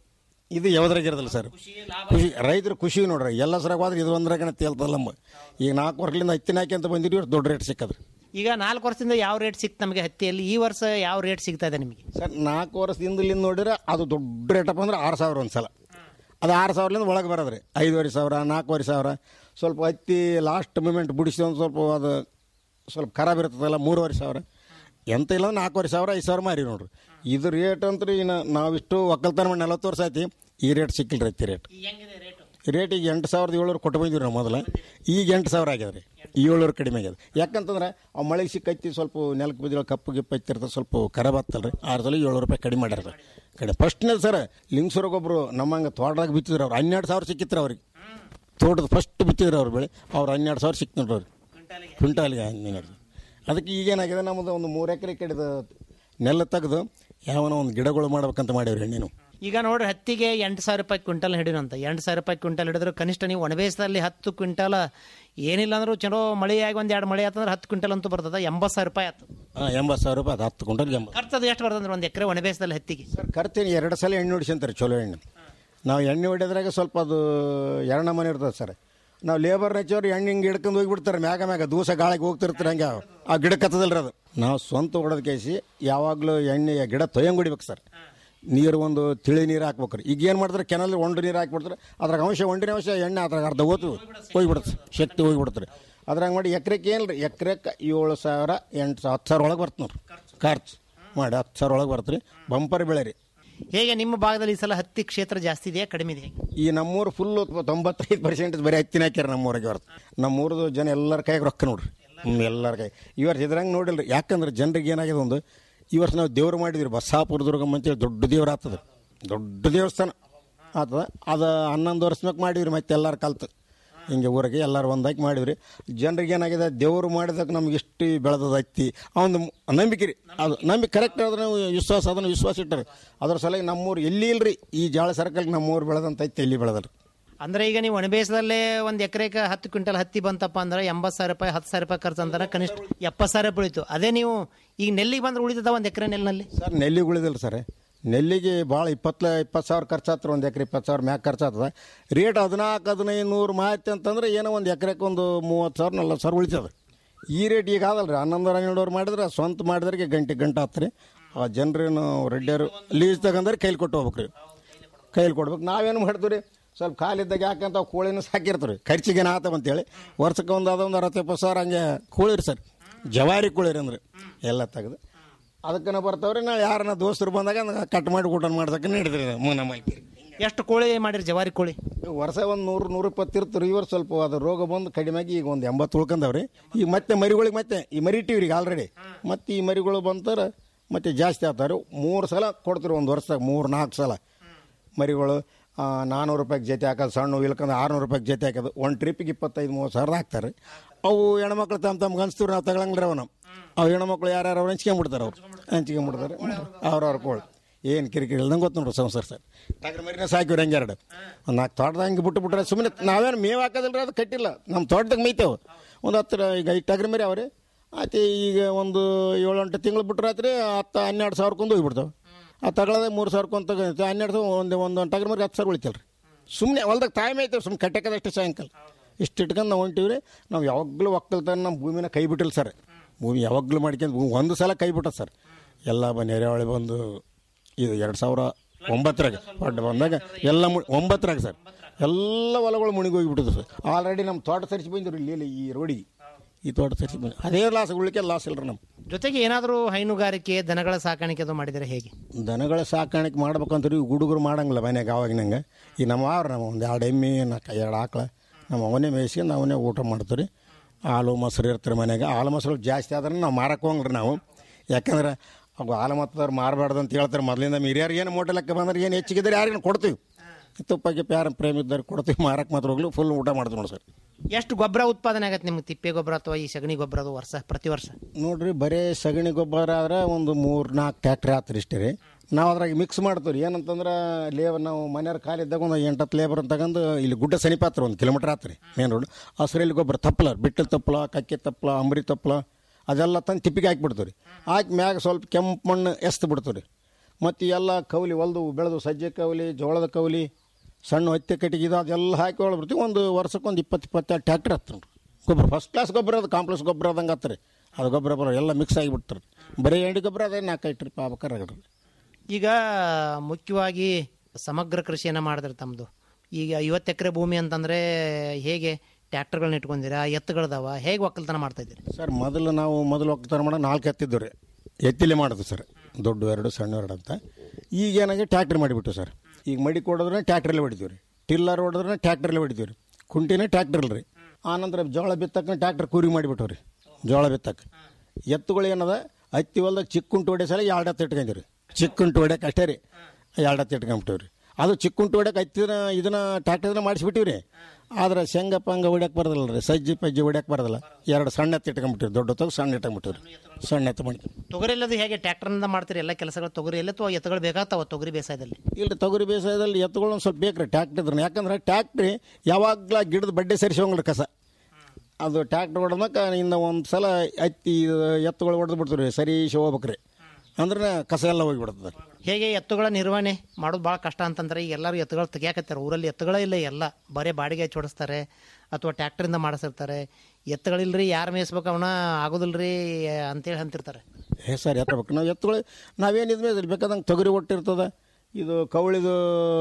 ಇದು ಯಾವ್ದ್ರಾಗ ಇರೋದಿಲ್ಲ ಸರ್ ಖುಷಿ ರೈತರು ಖುಷಿ ನೋಡ್ರಿ ಎಲ್ಲ ಸರಾಗ ಹೋದ್ರೆ ಇದು ಒಂದ್ರಾಗ ತೇಲ್ತಲ್ಲ ನಮ್ಮ ಈಗ ನಾಲ್ಕು ವರ್ಷದಿಂದ ಹತ್ತಿನ ಹಾಕಿ ಅಂತ ಬಂದಿರಿ ಇವ್ರು ದೊಡ್ಡ ರೇಟ್ ಸಿಕ್ಕದ್ರಿ ಈಗ ನಾಲ್ಕು ವರ್ಷದಿಂದ ಯಾವ ರೇಟ್ ಸಿಕ್ತು ನಮಗೆ ಹತ್ತಿಯಲ್ಲಿ ಈ ವರ್ಷ ಯಾವ ರೇಟ್ ಸಿಗ್ತಾ ಇದೆ ನಿಮಗೆ ಸರ್ ನಾಲ್ಕು ವರ್ಷದಿಂದ ನೋಡಿದ್ರೆ ಅದು ದೊಡ್ಡ ರೇಟಪ್ಪ ಅಂದ್ರೆ ಆರು ಸಾವಿರ ಒಂದು ಸಲ ಅದು ಆರು ಸಾವಿರದಿಂದ ಒಳಗೆ ಬರೋದ್ರಿ ಐದುವರೆ ಸಾವಿರ ನಾಲ್ಕೂವರೆ ಸಾವಿರ ಸ್ವಲ್ಪ ಹತ್ತಿ ಲಾಸ್ಟ್ ಮೂಮೆಂಟ್ ಬಿಡಿಸಿ ಒಂದು ಸ್ವಲ್ಪ ಅದು ಸ್ವಲ್ಪ ಖರಾಬ್ ಇರ್ತದಲ್ಲ ಮೂರುವರೆ ಸಾವಿರ ಎಂತ ಇಲ್ಲ ಅಂದ್ರೆ ನಾಲ್ಕೂವರೆ ಸಾವಿರ ಐದು ಸಾವಿರ ಮಾರಿ ನೋಡ್ರಿ ಇದು ರೇಟ್ ಅಂತೂ ಇನ್ನು ನಾವಿಷ್ಟು ಒಕ್ಕಲ್ತನ ಮಾಡಿ ನಲವತ್ತು ವರ್ಷ ಆಯ್ತು ಈ ರೇಟ್ ಸಿಕ್ಕಿಲ್ಲ ರೀ ರೇಟ್ ರೇಟ್ ಈಗ ಎಂಟು ಸಾವಿರದ ಏಳ್ನೂರು ಕೊಟ್ಟು ಬಂದಿವಿ ನಾವು ಮೊದಲು ಈಗ ಎಂಟು ಸಾವಿರ ಆಗ್ಯದ ರೀ ಏಳ್ನೂರು ಕಡಿಮೆ ಆಗ್ಯದ ಯಾಕಂತಂದ್ರೆ ಆ ಮಳೆಗೆ ಸಿಕ್ಕೈತಿ ಸ್ವಲ್ಪ ನೆಲಕ್ಕೆ ಬಿದ್ದಿರೋ ಕಪ್ಪು ಗಿಪ್ಪು ಐತಿರ್ತದೆ ಸ್ವಲ್ಪ ಖರಾಬ್ ಆಗ್ತಲ್ಲ ರೀ ಆರು ಸಲ ಏಳ್ನೂರು ರೂಪಾಯಿ ಕಡಿಮೆ ಮಾಡ್ಯಾರ ಸರ್ ಕಡೆ ಫಸ್ಟ್ನಲ್ಲಿ ಸರ್ ಲಿಂಗ್ಸೂರ ಗೊಬ್ಬರು ನಮ್ಮಂಗೆ ತೋಟದಾಗ ಬಿತ್ತಿದ್ರು ಅವ್ರು ಹನ್ನೆರಡು ಸಾವಿರ ಸಿಕ್ಕಿತ್ತು ಅವ್ರಿಗೆ ತೋಟದ ಫಸ್ಟ್ ಬಿತ್ತಿದ್ರು ಅವ್ರ ಬೆಳೆ ಅವ್ರು ಹನ್ನೆರಡು ಸಾವಿರ ಸಿಕ್ತು ನೋಡ್ರಿ ಅವ್ರಿಗೆ ಕ್ವಿಂಟಾಲಿಗೆ ಹನ್ನೆರಡು ಅದಕ್ಕೆ ಈಗೇನಾಗಿದೆ ನಮ್ಮದು ಒಂದು ಮೂರು ಎಕರೆ ಕಡೆದು ನೆಲ ತೆಗೆದು ಯಾವನೋ ಒಂದು ಗಿಡಗಳು ಮಾಡ್ಬೇಕಂತ ಮಾಡೀವ್ರಿ ಹೆಣ್ಣಿನು ಈಗ ನೋಡ್ರಿ ಹತ್ತಿಗೆ ಎಂಟು ಸಾವಿರ ರೂಪಾಯಿ ಕ್ವಿಂಟಲ್ ಹಿಡಿನಂತ ಎಂಟು ಸಾವಿರ ರೂಪಾಯಿ ಕ್ವಿಂಟಲ್ ಹಿಡಿದ್ರೆ ಕನಿಷ್ಠ ನೀವು ಒಣಬೇಸದಲ್ಲಿ ಹತ್ತು ಕ್ವಿಂಟಲ್ ಏನಿಲ್ಲ ಅಂದ್ರೂ ಚಲೋ ಮಳೆಯಾಗಿ ಒಂದು ಎರಡು ಮಳೆ ಆತಂದ್ರೆ ಹತ್ತು ಕ್ವಿಂಟಲ್ ಅಂತೂ ಬರ್ತದೆ ಎಂಬತ್ತು ಸಾವಿರ ರೂಪಾಯಿ ಆಯ್ತು ಹಾಂ ಎಂಬತ್ತು ಸಾವಿರ ರೂಪಾಯಿ ಅದು ಹತ್ತು ಕ್ವಿಂಟಲ್ಗೆ ಎಂಬತ್ತು ಖರ್ಚದು ಎಷ್ಟು ಬರ್ತಂದ್ರೆ ಒಂದು ಎಕರೆ ಒಣಬೇಸದಲ್ಲಿ ಹತ್ತಿಗೆ ಸರ್ ಖರ್ಚೇನು ಎರಡು ಸಲ ಎಣ್ಣೆ ಹೊಡಿಸಂತಾರೆ ಚಲೋ ಎಣ್ಣೆ ನಾವು ಎಣ್ಣೆ ಹೊಡೆದ್ರಾಗ ಸ್ವಲ್ಪ ಅದು ಎರಡ ಮನೆ ಇರ್ತದೆ ಸರ್ ನಾವು ಲೇಬರ್ ಹಚ್ಚೋರು ಎಣ್ಣೆ ಹಿಂಗೆ ಹಿಡ್ಕೊಂಡು ಹೋಗಿಬಿಡ್ತಾರೆ ಮ್ಯಾಗ ಮ್ಯಾಗ ದೂಸ ಗಾಳಿಗೆ ಹೋಗ್ತಿರ್ತಾರೆ ಹಂಗೆ ಆ ಗಿಡಕ್ಕೆ ಹತ್ತದಲ್ರಿ ಅದು ನಾವು ಸ್ವಂತ ಹೊಡೆದ ಕೇಸಿ ಯಾವಾಗಲೂ ಎಣ್ಣೆ ಗಿಡ ತೊಯ್ಯಂಗೆ ಹೊಡಿಬೇಕು ಸರ್ ನೀರು ಒಂದು ತಿಳಿ ನೀರು ಹಾಕ್ಬೇಕು ರೀ ಈಗ ಏನು ಮಾಡ್ತಾರೆ ಕೆನಲ್ಲಿ ಒಂಡು ನೀರು ಹಾಕ್ಬಿಡ್ತಾರೆ ಅದ್ರಾಗ ಅಂಶ ಒಂಡಿನ ಅಂಶ ಎಣ್ಣೆ ಅದ್ರಾಗ ಅರ್ಧ ಹೋತು ಹೋಗ್ಬಿಡುತ್ತೆ ಶಕ್ತಿ ಹೋಗ್ಬಿಡುತ್ತೆ ರೀ ಅದ್ರಾಗ ಮಾಡಿ ಎಕರೆಗೆ ಏನು ರೀ ಎಕರೆಕ್ಕೆ ಏಳು ಸಾವಿರ ಎಂಟು ಸಾವಿರ ಹತ್ತು ಸಾವಿರ ಒಳಗೆ ಬರ್ತ ನೋಡ್ರಿ ಖರ್ಚು ಮಾಡಿ ಹತ್ತು ಸಾವಿರ ಒಳಗೆ ಬರ್ತೀರಿ ಬಂಪರ್ ಬೆಳೆ ರೀ ಹೇಗೆ ನಿಮ್ಮ ಭಾಗದಲ್ಲಿ ಈ ಸಲ ಹತ್ತಿ ಕ್ಷೇತ್ರ ಜಾಸ್ತಿ ಇದೆಯಾ ಕಡಿಮೆ ಇದೆಯಾ ಈ ನಮ್ಮೂರು ಫುಲ್ ತೊಂಬತ್ತೈದು ಪರ್ಸೆಂಟ್ ಬರೀ ಹತ್ತಿನ ಹಾಕ್ಯಾರ ನಮ್ಮೂರಿಗೆ ಹೊರತು ನಮ್ಮೂರದು ಜನ ಎಲ್ಲರ ಕೈಗೆ ರೊಕ್ಕ ನೋಡ್ರಿ ಹ್ಮ್, ಎಲ್ಲರ ಕೈ ಈ ವರ್ಷ ಇದ್ರಂಗೆ ನೋಡಿಲ್ರಿ ಯಾಕಂದ್ರೆ ಜನರಿಗೆ ಏನಾಗಿದೆ ಒಂದು ಈ ವರ್ಷ ನಾವು ದೇವ್ರು ಮಾಡಿದ್ರಿ ಬಸ್ಸಾಪುರ ದುರ್ಗಮ್ಮ ಅಂತೇಳಿ ದೊಡ್ಡ ದೇವ್ರು ಆಗ್ತದೆ ದೊಡ್ಡ ದೇವಸ್ಥಾನ ಆಗ್ತದೆ ಅದು ಹನ್ನೊಂದು ವರ್ಷ ಮ್ಯಾಗ ಮಾಡಿವ್ರಿ ಮತ್ತೆ ಎಲ್ಲರ ಕಲ್ತು ಹಿಂಗೆ ಊರಿಗೆ ಎಲ್ಲರೂ ಒಂದಾಗಿ ಮಾಡಿದ್ರಿ ಜನರಿಗೆ ಏನಾಗಿದೆ ದೇವರು ಮಾಡಿದಾಗ ನಮ್ಗೆ ಇಷ್ಟು ಬೆಳೆದದ ಐತಿ ಆ ಒಂದು ನಂಬಿಕೆ ರೀ ಅದು ನಂಬಿಕೆ ಕರೆಕ್ಟ್ ಆದ್ರೆ ನಾವು ವಿಶ್ವಾಸ ಅದನ್ನು ವಿಶ್ವಾಸ ಇಟ್ಟರೆ ಅದ್ರ ಸಲುವಾಗಿ ನಮ್ಮೂರು ಎಲ್ಲಿ ಇಲ್ರಿ ಈ ಜಾಳ ಸರ್ಕಲ್ಗೆ ನಮ್ಮೂರು ಬೆಳೆದಂತ ಐತಿ ಎಲ್ಲಿ ಬೆಳೆದ್ರಿ ಅಂದ್ರೆ ಈಗ ನೀವು ಒಣಬೇಸದಲ್ಲೇ ಒಂದು ಎಕರೆಗೆ ಹತ್ತು ಕ್ವಿಂಟಲ್ ಹತ್ತಿ ಬಂತಪ್ಪ ಅಂದ್ರೆ ಎಂಬತ್ತು ಸಾವಿರ ರೂಪಾಯಿ ಹತ್ತು ಸಾವಿರ ರೂಪಾಯಿ ಖರ್ಚು ಅಂತಾರೆ ಕನಿಷ್ಠ ಎಪ್ಪತ್ತು ಸಾವಿರ ರೂಪಾಯಿ ಉಳಿತು ಅದೇ ನೀವು ಈಗ ನೆಲ್ಲಿಗೆ ಬಂದ್ರೆ ಉಳಿತದ ಒಂದು ಎಕರೆ ನೆಲ್ಲಿನಲ್ಲಿ ಸರ್ ನೆಲ್ಲಿಗೆ ಉಳಿದಿಲ್ಲ ಸರ್ ನೆಲ್ಲಿಗೆ ಭಾಳ ಇಪ್ಪತ್ತು ಇಪ್ಪತ್ತು ಸಾವಿರ ಖರ್ಚು ಆಗ್ತದೆ ಒಂದು ಎಕರೆ ಇಪ್ಪತ್ತು ಸಾವಿರ ಮ್ಯಾಗ ಖರ್ಚು ಆಗ್ತದೆ ರೇಟ್ ಹದಿನಾಲ್ಕು ಹದಿನೈದು ನೂರು ಮಾಹಿತಿ ಅಂತಂದ್ರೆ ಏನೋ ಒಂದು ಎಕರೆಗೆ ಒಂದು ಮೂವತ್ತು ಸಾವಿರ ನಲ್ವತ್ತು ಸಾವಿರ ಉಳಿತದೆ ಈ ರೇಟ್ ಈಗ ಆಗಲ್ಲ ರೀ ಹನ್ನೊಂದು ಹನ್ನೆರಡು ಮಾಡಿದ್ರೆ ಸ್ವಂತ ಮಾಡಿದ್ರಿಗೆ ಗಂಟೆ ಗಂಟೆ ಆಗ್ತಾರೆ ಆ ಜನರೇನು ರೆಡ್ಡಿಯರು ಲೀಸ್ ತಗೊಂಡ್ರೆ ಕೈಲಿ ಕೊಟ್ಟು ಹೋಗ್ಬೇಕು ರೀ ಕೈಲಿ ಕೊಡ್ಬೇಕು ನಾವೇನು ಮಾಡ್ತೀವಿ ರೀ ಸ್ವಲ್ಪ ಖಾಲಿದ್ದಾಗ ಯಾಕಂತ ಕೋಳಿನೂ ಸಾಕಿರ್ತೀವಿ ರೀ ಖರ್ಚಿಗೇನು ಆತವ ಅಂತೇಳಿ ವರ್ಷಕ್ಕೆ ಒಂದು ಅದೊಂದು ಅರವತ್ತು ಎಪ್ಪತ್ತು ಸಾವಿರ ಹಂಗೆ ಕೋಳಿರಿ ಸರ್ ಜವಾರಿ ಕೋಳಿರಿ ಅಂದ್ರೆ ಎಲ್ಲ ತೆಗೆದು ಅದಕ್ಕನ ಬರ್ತಾವ್ರಿ ನಾಳೆ ಯಾರನ್ನ ದೋಸ್ತರು ಬಂದಾಗ ಅದನ್ನ ಕಟ್ ಮಾಡಿ ಊಟ ಮಾಡ್ಸಕ್ಕೆ ನೀಡಿದ್ರಿ ನಮ್ಮಲ್ಲಿ ಎಷ್ಟು ಕೋಳಿ ಮಾಡಿರಿ ಜವಾರಿ ಕೋಳಿ ವರ್ಷ ಒಂದು ನೂರು ನೂರ ಇಪ್ಪತ್ತು ಇರ್ತಾರೆ ಇವರು ಸ್ವಲ್ಪ ಅದು ರೋಗ ಬಂದು ಕಡಿಮೆ ಆಗಿ ಈಗ ಒಂದು ಎಂಬತ್ತು ಉಳ್ಕೊಂಡವ್ರಿ ಈಗ ಮತ್ತೆ ಮರಿಗಳಿಗೆ ಮತ್ತೆ ಈ ಮರಿ ಇಟ್ಟಿವ್ರಿ ಈಗ ಆಲ್ರೆಡಿ ಮತ್ತೆ ಈ ಮರಿಗಳು ಬಂತಾರೆ ಮತ್ತೆ ಜಾಸ್ತಿ ಆಗ್ತಾರೆ ಮೂರು ಸಲ ಕೊಡ್ತೀರಿ ಒಂದು ವರ್ಷದಾಗ ಮೂರು ನಾಲ್ಕು ಸಲ ಮರಿಗಳು ಆ, ನಾನ್ನೂರು ರೂಪಾಯಿಗೆ ಜೊತೆ ಹಾಕೋದು ಸಣ್ಣ ಇಲ್ಕಂದ್ರೆ ಆರುನೂರು ರೂಪಾಯಿಗೆ ಜೊತೆ ಹಾಕೋದು ಒಂದು ಟ್ರಿಪ್ಪಿಗೆ ಇಪ್ಪತ್ತೈದು ಮೂವತ್ತು ಸಾವಿರ ಹಾಕ್ತಾರೆ ಅವು ಹೆಣ್ಮಕ್ಳು ತಮ್ಮ ತಮ್ಗೆ ಅನ್ಸ್ತೀವಿ ನಾವು ತಗೊಳಂಗಿಲ್ಲ ಅವು ನಾವು ಅವು ಹೆಣ್ಮಕ್ಳು ಯಾರ್ಯಾರು ಅವ್ರು ಹಂಚ್ಕೊಂಬಿಡ್ತಾರೆ ಅವ್ರು ಹಂಚ್ಕೊಂಬಿಡ್ತಾರೆ ಅವ್ರವ್ರ ಕೋಳು ಏನು ಕಿರಿಕಿರಿ ಇಲ್ದಂಗೆ ಗೊತ್ತು ನೋಡ್ರಿ ಸಂಸಾರ ಸರ್ ಟಗರ್ ಮರಿನ ಸಾಕಿವ್ರಿ ಹಂಗೆ ಎರಡು ಒಂದು ನಾಲ್ಕು ತೋಟದಾಗ ಹಂಗೆ ಬಿಟ್ಟು ಬಿಟ್ರೆ ಸುಮ್ಮನೆ ನಾವೇನು ಮೇವು ಹಾಕೋದಿಲ್ಲ ರೀ ಅದು ಕಟ್ಟಿಲ್ಲ ನಮ್ಮ ತೋಟದಾಗ ಮೇಯ್ತೇವೆ ಒಂದು ಹತ್ತಿರ ಈಗ ಐದು ಟಗರ್ ಮರಿ ಅವ್ರಿ ಆಯ್ತು ಈಗ ಒಂದು ಏಳು ಎಂಟು ತಿಂಗಳು ಬಿಟ್ರೆ ಆತ್ರಿ ಹತ್ತು ಹನ್ನೆರಡು ಸಾವಿರಕ್ಕೊಂದು ಹೋಗ್ಬಿಡ್ತಾವೆ ಆ ತಗೊಳ್ಳೋದೇ ಮೂರು ಸಾವಿರಕ್ಕೊಂದು ತಗೋ ಹನ್ನೆರಡು ಸಾವಿರ ಒಂದು ಒಂದು ಟಗರ್ ಮರಿ ಹತ್ತು ಸಾವಿರ ಉಳಿತಲ್ಲ ರೀ ಸುಮ್ಮನೆ ಹೊಲ್ದಾಗ ತಾಯಿ ಮೇಯ್ತೇವೆ ಸುಮ್ಮನೆ ಕಟ್ಟಕ್ಕದಷ್ಟು ಸಾಯಂಕಾಲ ಇಷ್ಟು ಇಟ್ಕೊಂಡು ನಾವು ಹೊಂಟೀವಿ ರೀ ನಾವು ಯಾವಾಗಲೂ ಒಕ್ಕಲ್ತಾನ ನಮ್ಮ ಭೂಮಿನ ಕೈ ಬಿಟ್ಟಿಲ್ಲ ಸರ್ ಭೂಮಿ ಯಾವಾಗಲೂ ಮಾಡ್ಕೊಂಡು ಭೂಮಿ ಒಂದು ಸಲ ಕೈ ಬಿಟ್ಟ ಸರ್ ಎಲ್ಲ ಬಂದು ಎರೆಹುಳಿ ಬಂದು ಇದು ಎರಡು ಸಾವಿರ ಒಂಬತ್ತರಾಗ ದೊಡ್ಡ ಬಂದಾಗ ಎಲ್ಲ ಮು ಒಂಬತ್ತರಾಗ ಸರ್ ಎಲ್ಲ ಹೊಲಗಳು ಮುಣಿಗಿ ಹೋಗಿಬಿಟ್ಟಿದ್ರು ಸರ್ ಆಲ್ರೆಡಿ ನಮ್ಮ ತೋಟ ಸರಿಸಿ ಬಂದಿರು ಇಲ್ಲಿ ಇಲ್ಲಿ ಈ ರೋಡಿಗೆ ಈ ತೋಟ ಸರಿಸಿ ಬಂದು ಅದೇ ಲಾಸ್ ಉಳಿಕೆ ಲಾಸ್ ಇಲ್ಲ ರೀ ನಮ್ಮ ಜೊತೆಗೆ ಏನಾದರೂ ಹೈನುಗಾರಿಕೆ ದನಗಳ ಸಾಕಾಣಿಕೆ ಅದು ಮಾಡಿದರೆ ಹೇಗೆ ದನಗಳ ಸಾಕಾಣಿಕೆ ಮಾಡ್ಬೇಕಂತ ಈ ಹುಡುಗರು ಮಾಡಂಗಿಲ್ಲ ಮನ್ಯಾಗ ಆವಾಗಿನಂಗೆ ಈ ನಮ್ಮ ಅವ್ರು ನಮ್ಮ ಒಂದು ಎರಡು ಎಮ್ಮೆ ನಾಲ್ಕು ಎರಡು ಆಕಳ ನಮ್ಮ ಅವನೇ ಮೇಯ್ಸ್ಕೊಂಡು ಅವನೇ ಊಟ ಮಾಡ್ತೀವಿ ಹಾಲು ಮೊಸರು ಇರ್ತಾರೆ ಮನ್ಯಾಗ ಹಾಲು ಮೊಸರು ಜಾಸ್ತಿ ಆದ್ರೆ ನಾವು ಮಾರಕ್ಕೆ ಹೋಗಂಗ್ರಿ ನಾವು ಯಾಕಂದ್ರೆ ಅವು ಹಾಲು ಮತ್ತದವ್ರು ಮಾರಬಾರ್ದು ಅಂತ ಹೇಳ್ತಾರೆ ಮೊದಲಿಂದ ಹಿರಿಯರು ಏನು ಮೂಟೆ ಲೆಕ್ಕ ಬಂದ್ರೆ ಏನು ಹೆಚ್ಚಿಗಿದ್ರೆ ಯಾರಿಗೂ ಕೊಡ್ತೀವಿ ತುಪ್ಪ ಗಿಪ್ಪ ಯಾರು ಪ್ರೇಮ ಇದ್ದಾರೆ ಕೊಡ್ತೀವಿ ಮಾರಕ್ಕೆ ಮಾತ್ರ ಹೋಗ್ಲಿ ಫುಲ್ ಊಟ ಮಾಡ್ತೀವಿ ನೋಡಿ ಸರ್ ಎಷ್ಟು ಗೊಬ್ಬರ ಉತ್ಪಾದನೆ ಆಗತ್ತೆ ನಿಮ್ಗೆ ತಿಪ್ಪೆ ಗೊಬ್ಬರ ಅಥವಾ ಈ ಸಗಣಿ ಗೊಬ್ಬರ ಅದು ವರ್ಷ ಪ್ರತಿ ವರ್ಷ ನೋಡ್ರಿ ಬರೀ ಸಗಣಿ ಗೊಬ್ಬರ ಆದ್ರೆ ಒಂದು ಮೂರು ನಾಲ್ಕು ಟ್ಯಾಕ್ಟ್ರಿ ಆತ್ರಿ ಇಷ್ಟೇ ರೀ ನಾವು ಅದ್ರಾಗ ಮಿಕ್ಸ್ ಮಾಡ್ತೀವಿ ರೀ ಏನಂತಂದ್ರೆ ಲೇಬರ್ ನಾವು ಮನೆಯವ್ರ ಕಾಲಿದ್ದಾಗ ಒಂದು ಎಂಟತ್ತು ಲೇಬರ್ ತಗೊಂಡು ಇಲ್ಲಿ ಗುಡ್ಡ ಸಮೀಪ ಹತ್ರ ಒಂದು ಕಿಲೋಮೀಟ್ರ್ ಆತ್ರಿ ಮೇನ್ ರೋಡ್ ಹಸ್ರಲ್ಲಿ ಗೊಬ್ಬರ ತಪ್ಪಲ ಬಿಟ್ಟಲ್ ತಪ್ಪಲ ಕಕ್ಕಿ ತಪ್ಪಲ ಅಂಬರಿ ತಪ್ಪಲ ಅದೆಲ್ಲ ತಂದು ತಿಪ್ಪಿಗೆ ಹಾಕಿಬಿಡ್ತೀವಿ ರೀ ಹಾಕಿ ಮ್ಯಾಗ ಸ್ವಲ್ಪ ಕೆಂಪು ಮಣ್ಣು ಎಸ್ತು ಬಿಡ್ತೀವಿ ರೀ ಮತ್ತು ಎಲ್ಲ ಕೌಲಿ ಹೊಲ್ದು ಬೆಳೆದು ಸಜ್ಜೆ ಕೌಲಿ ಜೋಳದ ಕೌಲಿ ಸಣ್ಣ ಹತ್ತಿ ಕಟ್ಟಿಗೆ ಇದು ಅದೆಲ್ಲ ಹಾಕಿ ಒಳಗೆ ಬರ್ತೀವಿ ಒಂದು ವರ್ಷಕ್ಕೆ ಒಂದು ಇಪ್ಪತ್ತು ಇಪ್ಪತ್ತೆರಡು ಟ್ಯಾಕ್ಟ್ರ್ ಹತ್ತು ಗೊಬ್ಬರ ಫಸ್ಟ್ ಕ್ಲಾಸ್ ಗೊಬ್ಬರ ಅದು ಕಾಂಪ್ಲೆಕ್ಸ್ ಗೊಬ್ಬರ ಅದಂಗೆ ಹತ್ತಾರೆ ಅದು ಗೊಬ್ಬರ ಬರೋ ಎಲ್ಲ ಮಿಕ್ಸ್ ಆಗಿಬಿಡ್ತಾರೆ ಬರೀ ಎಂಡಿ ಗೊಬ್ಬರ ಅದೇ ನಾಲ್ಕೈದು ಟ್ರಿಪ್ ಆಗ್ಬೇಕಾರೆ ಈಗ ಮುಖ್ಯವಾಗಿ ಸಮಗ್ರ ಕೃಷಿಯನ್ನು ಮಾಡಿದ್ರೆ ತಮ್ಮದು ಈಗ ಐವತ್ತು ಎಕರೆ ಭೂಮಿ ಅಂತಂದರೆ ಹೇಗೆ ಟ್ಯಾಕ್ಟರ್ಗಳನ್ನ ಇಟ್ಕೊಂಡಿರಾ ಎತ್ತುಗಳದಾವ ಹೇಗೆ ಒಕ್ಕಲ್ತನ ಮಾಡ್ತಾ ಇದ್ದೀರಿ ಸರ್ ಮೊದಲು ನಾವು ಮೊದಲು ಒಕ್ಕಲ್ತನ ಮಾಡೋ ನಾಲ್ಕು ಎತ್ತಿದ್ದು ರೀ ಎತ್ತಿಲೆ ಮಾಡೋದು ಸರ್ ದೊಡ್ಡ ಎರಡು ಸಣ್ಣ ಎರಡು ಅಂತ ಈಗ ಏನಾಗಿ ಟ್ಯಾಕ್ಟ್ರ್ ಮಾಡಿಬಿಟ್ಟು ಸರ್ ಈಗ ಮಡಿ ಕೊಡೋದ್ರೆ ಟ್ಯಾಕ್ಟ್ರಲ್ಲಿ ಹೊಡಿತೀವಿ ರೀ ಟಿಲ್ಲರ್ ಹೊಡೆದ್ರೆ ಟ್ಯಾಕ್ಟ್ರಲ್ಲಿ ಹೊಡಿತೀವಿ ರೀ ಕುಂಟಿನೇ ಟ್ಯಾಕ್ಟ್ರಲ್ ರೀ ಆನಂತರ ಜೋಳ ಬಿತ್ತಕ್ಕೆ ಟ್ಯಾಕ್ಟ್ರ್ ಕೂರಿ ಮಾಡಿಬಿಟ್ಟು ರೀ ಜೋಳ ಬಿತ್ತಕ್ಕೆ ಎತ್ತುಗಳು ಏನದ ಹತ್ತಿ ಹೊಲ್ದಾಗ ಚಿಕ್ಕುಂಟು ಹೊಡೆ ಸಲ ಎರಡು ಹತ್ತು ಇಟ್ಕೊಂತೀವಿ ರೀ ಚಿಕ್ಕುಂಟು ಹೊಡ್ಯಕ್ಕೆ ಅಷ್ಟೇ ರೀ ಎರಡು ಹತ್ತು ಇಟ್ಕೊಂಬಿಟ್ಟಿವಿ ರೀ ಅದು ಚಿಕ್ಕುಂಟು ಹೊಡ್ಯಕ್ಕೆ ಹತ್ತಿನ ಇದನ್ನ ಟ್ಯಾಕ್ಟರ್ನ ಮಾಡಿಸ್ಬಿಟ್ಟಿವಿ ರೀ ಆದ್ರೆ ಶೇಂಗಾ ಪಂಗ ಹೊಡ್ಯಕ್ಕೆ ಬರೋದಿಲ್ಲ ರೀ ಸಜ್ಜಿ ಪಜ್ಜಿ ಹೊಡ್ಯಕ್ಕೆ ಬರೋದಿಲ್ಲ ಎರಡು ಸಣ್ಣ ಎತ್ತು ಇಟ್ಕೊಂಬಿಟ್ಟಿವಿ ದೊಡ್ಡ ತಗ ಸಣ್ಣ ಇಟ್ಕೊಂಬಿಟ್ಟಿವಿ ರೀ ಸಣ್ಣ ಎತ್ತು ಮಾಡಿ ತೊಗರಿ ಎಲ್ಲದು ಹೇಗೆ ಟ್ಯಾಕ್ಟರ್ನಿಂದ ಮಾಡ್ತೀರಿ ಎಲ್ಲ ಕೆಲಸಗಳು ತೊಗರಿ ಎಲ್ಲ ಅಥವಾ ಎತ್ತುಗಳು ಬೇಕಾಗ್ತಾವ ತೊಗರಿ ಬೇಸಾಯದಲ್ಲಿ ಇಲ್ರಿ ತೊಗರಿ ಬೇಸಾಯದಲ್ಲಿ ಎತ್ತುಗಳು ಒಂದು ಸ್ವಲ್ಪ ಬೇಕು ರೀ ಟ್ಯಾಕ್ಟ್ರ್ ಇದ್ರೆ ಯಾಕಂದ್ರೆ ಟ್ಯಾಕ್ಟ್ರಿ ಯಾವಾಗಲ ಗಿಡದ ಬಡ್ಡೆ ಸರಿಸೋಂಗ್ರಿ ಕಸ ಅದು ಟ್ಯಾಕ್ಟ್ರ್ ಹೊಡೆದ್ಮಕ್ಕ ಇನ್ನು ಒಂದು ಸಲ ಹತ್ತಿ ಇದು ಎತ್ತುಗಳು ಹೊಡೆದು ಬಿಡ್ತೀವಿ ರೀ ಸರಿ ಹೋಗ್ಬೇಕ್ರಿ ಅಂದ್ರೆ ಕಸ ಎಲ್ಲ ಹೋಗಿಬಿಡ್ತದೆ ಹೇಗೆ ಎತ್ತುಗಳ ನಿರ್ವಹಣೆ ಮಾಡೋದು ಭಾಳ ಕಷ್ಟ ಅಂತಂದ್ರೆ ಈಗ ಎಲ್ಲರೂ ಎತ್ತುಗಳು ತೆಗಿಯಾಕತ್ತಾರೆ ಊರಲ್ಲಿ ಎತ್ತುಗಳೇ ಇಲ್ಲ ಎಲ್ಲ ಬರೀ ಬಾಡಿಗೆ ಹಚ್ಚಿ ಹೊಡಿಸ್ತಾರೆ ಅಥವಾ ಟ್ಯಾಕ್ಟ್ರಿಂದ ಮಾಡಿಸಿರ್ತಾರೆ ಎತ್ತುಗಳಿಲ್ರಿ ಯಾರು ಮೇಯಿಸ್ಬೇಕು ಅವನ ಆಗೋದಿಲ್ರಿ ಅಂತೇಳಿ ಅಂತಿರ್ತಾರೆ ಹೇ ಸರ್ ಎತ್ತಬೇಕು ನಾವು ಎತ್ತುಗಳು ನಾವೇನಿದ್ಮೇಲೆ ಅದ್ರ ಬೇಕಾದಂಗೆ ತೊಗರಿ ಒಟ್ಟಿರ್ತದೆ ಇದು ಕವಳಿದು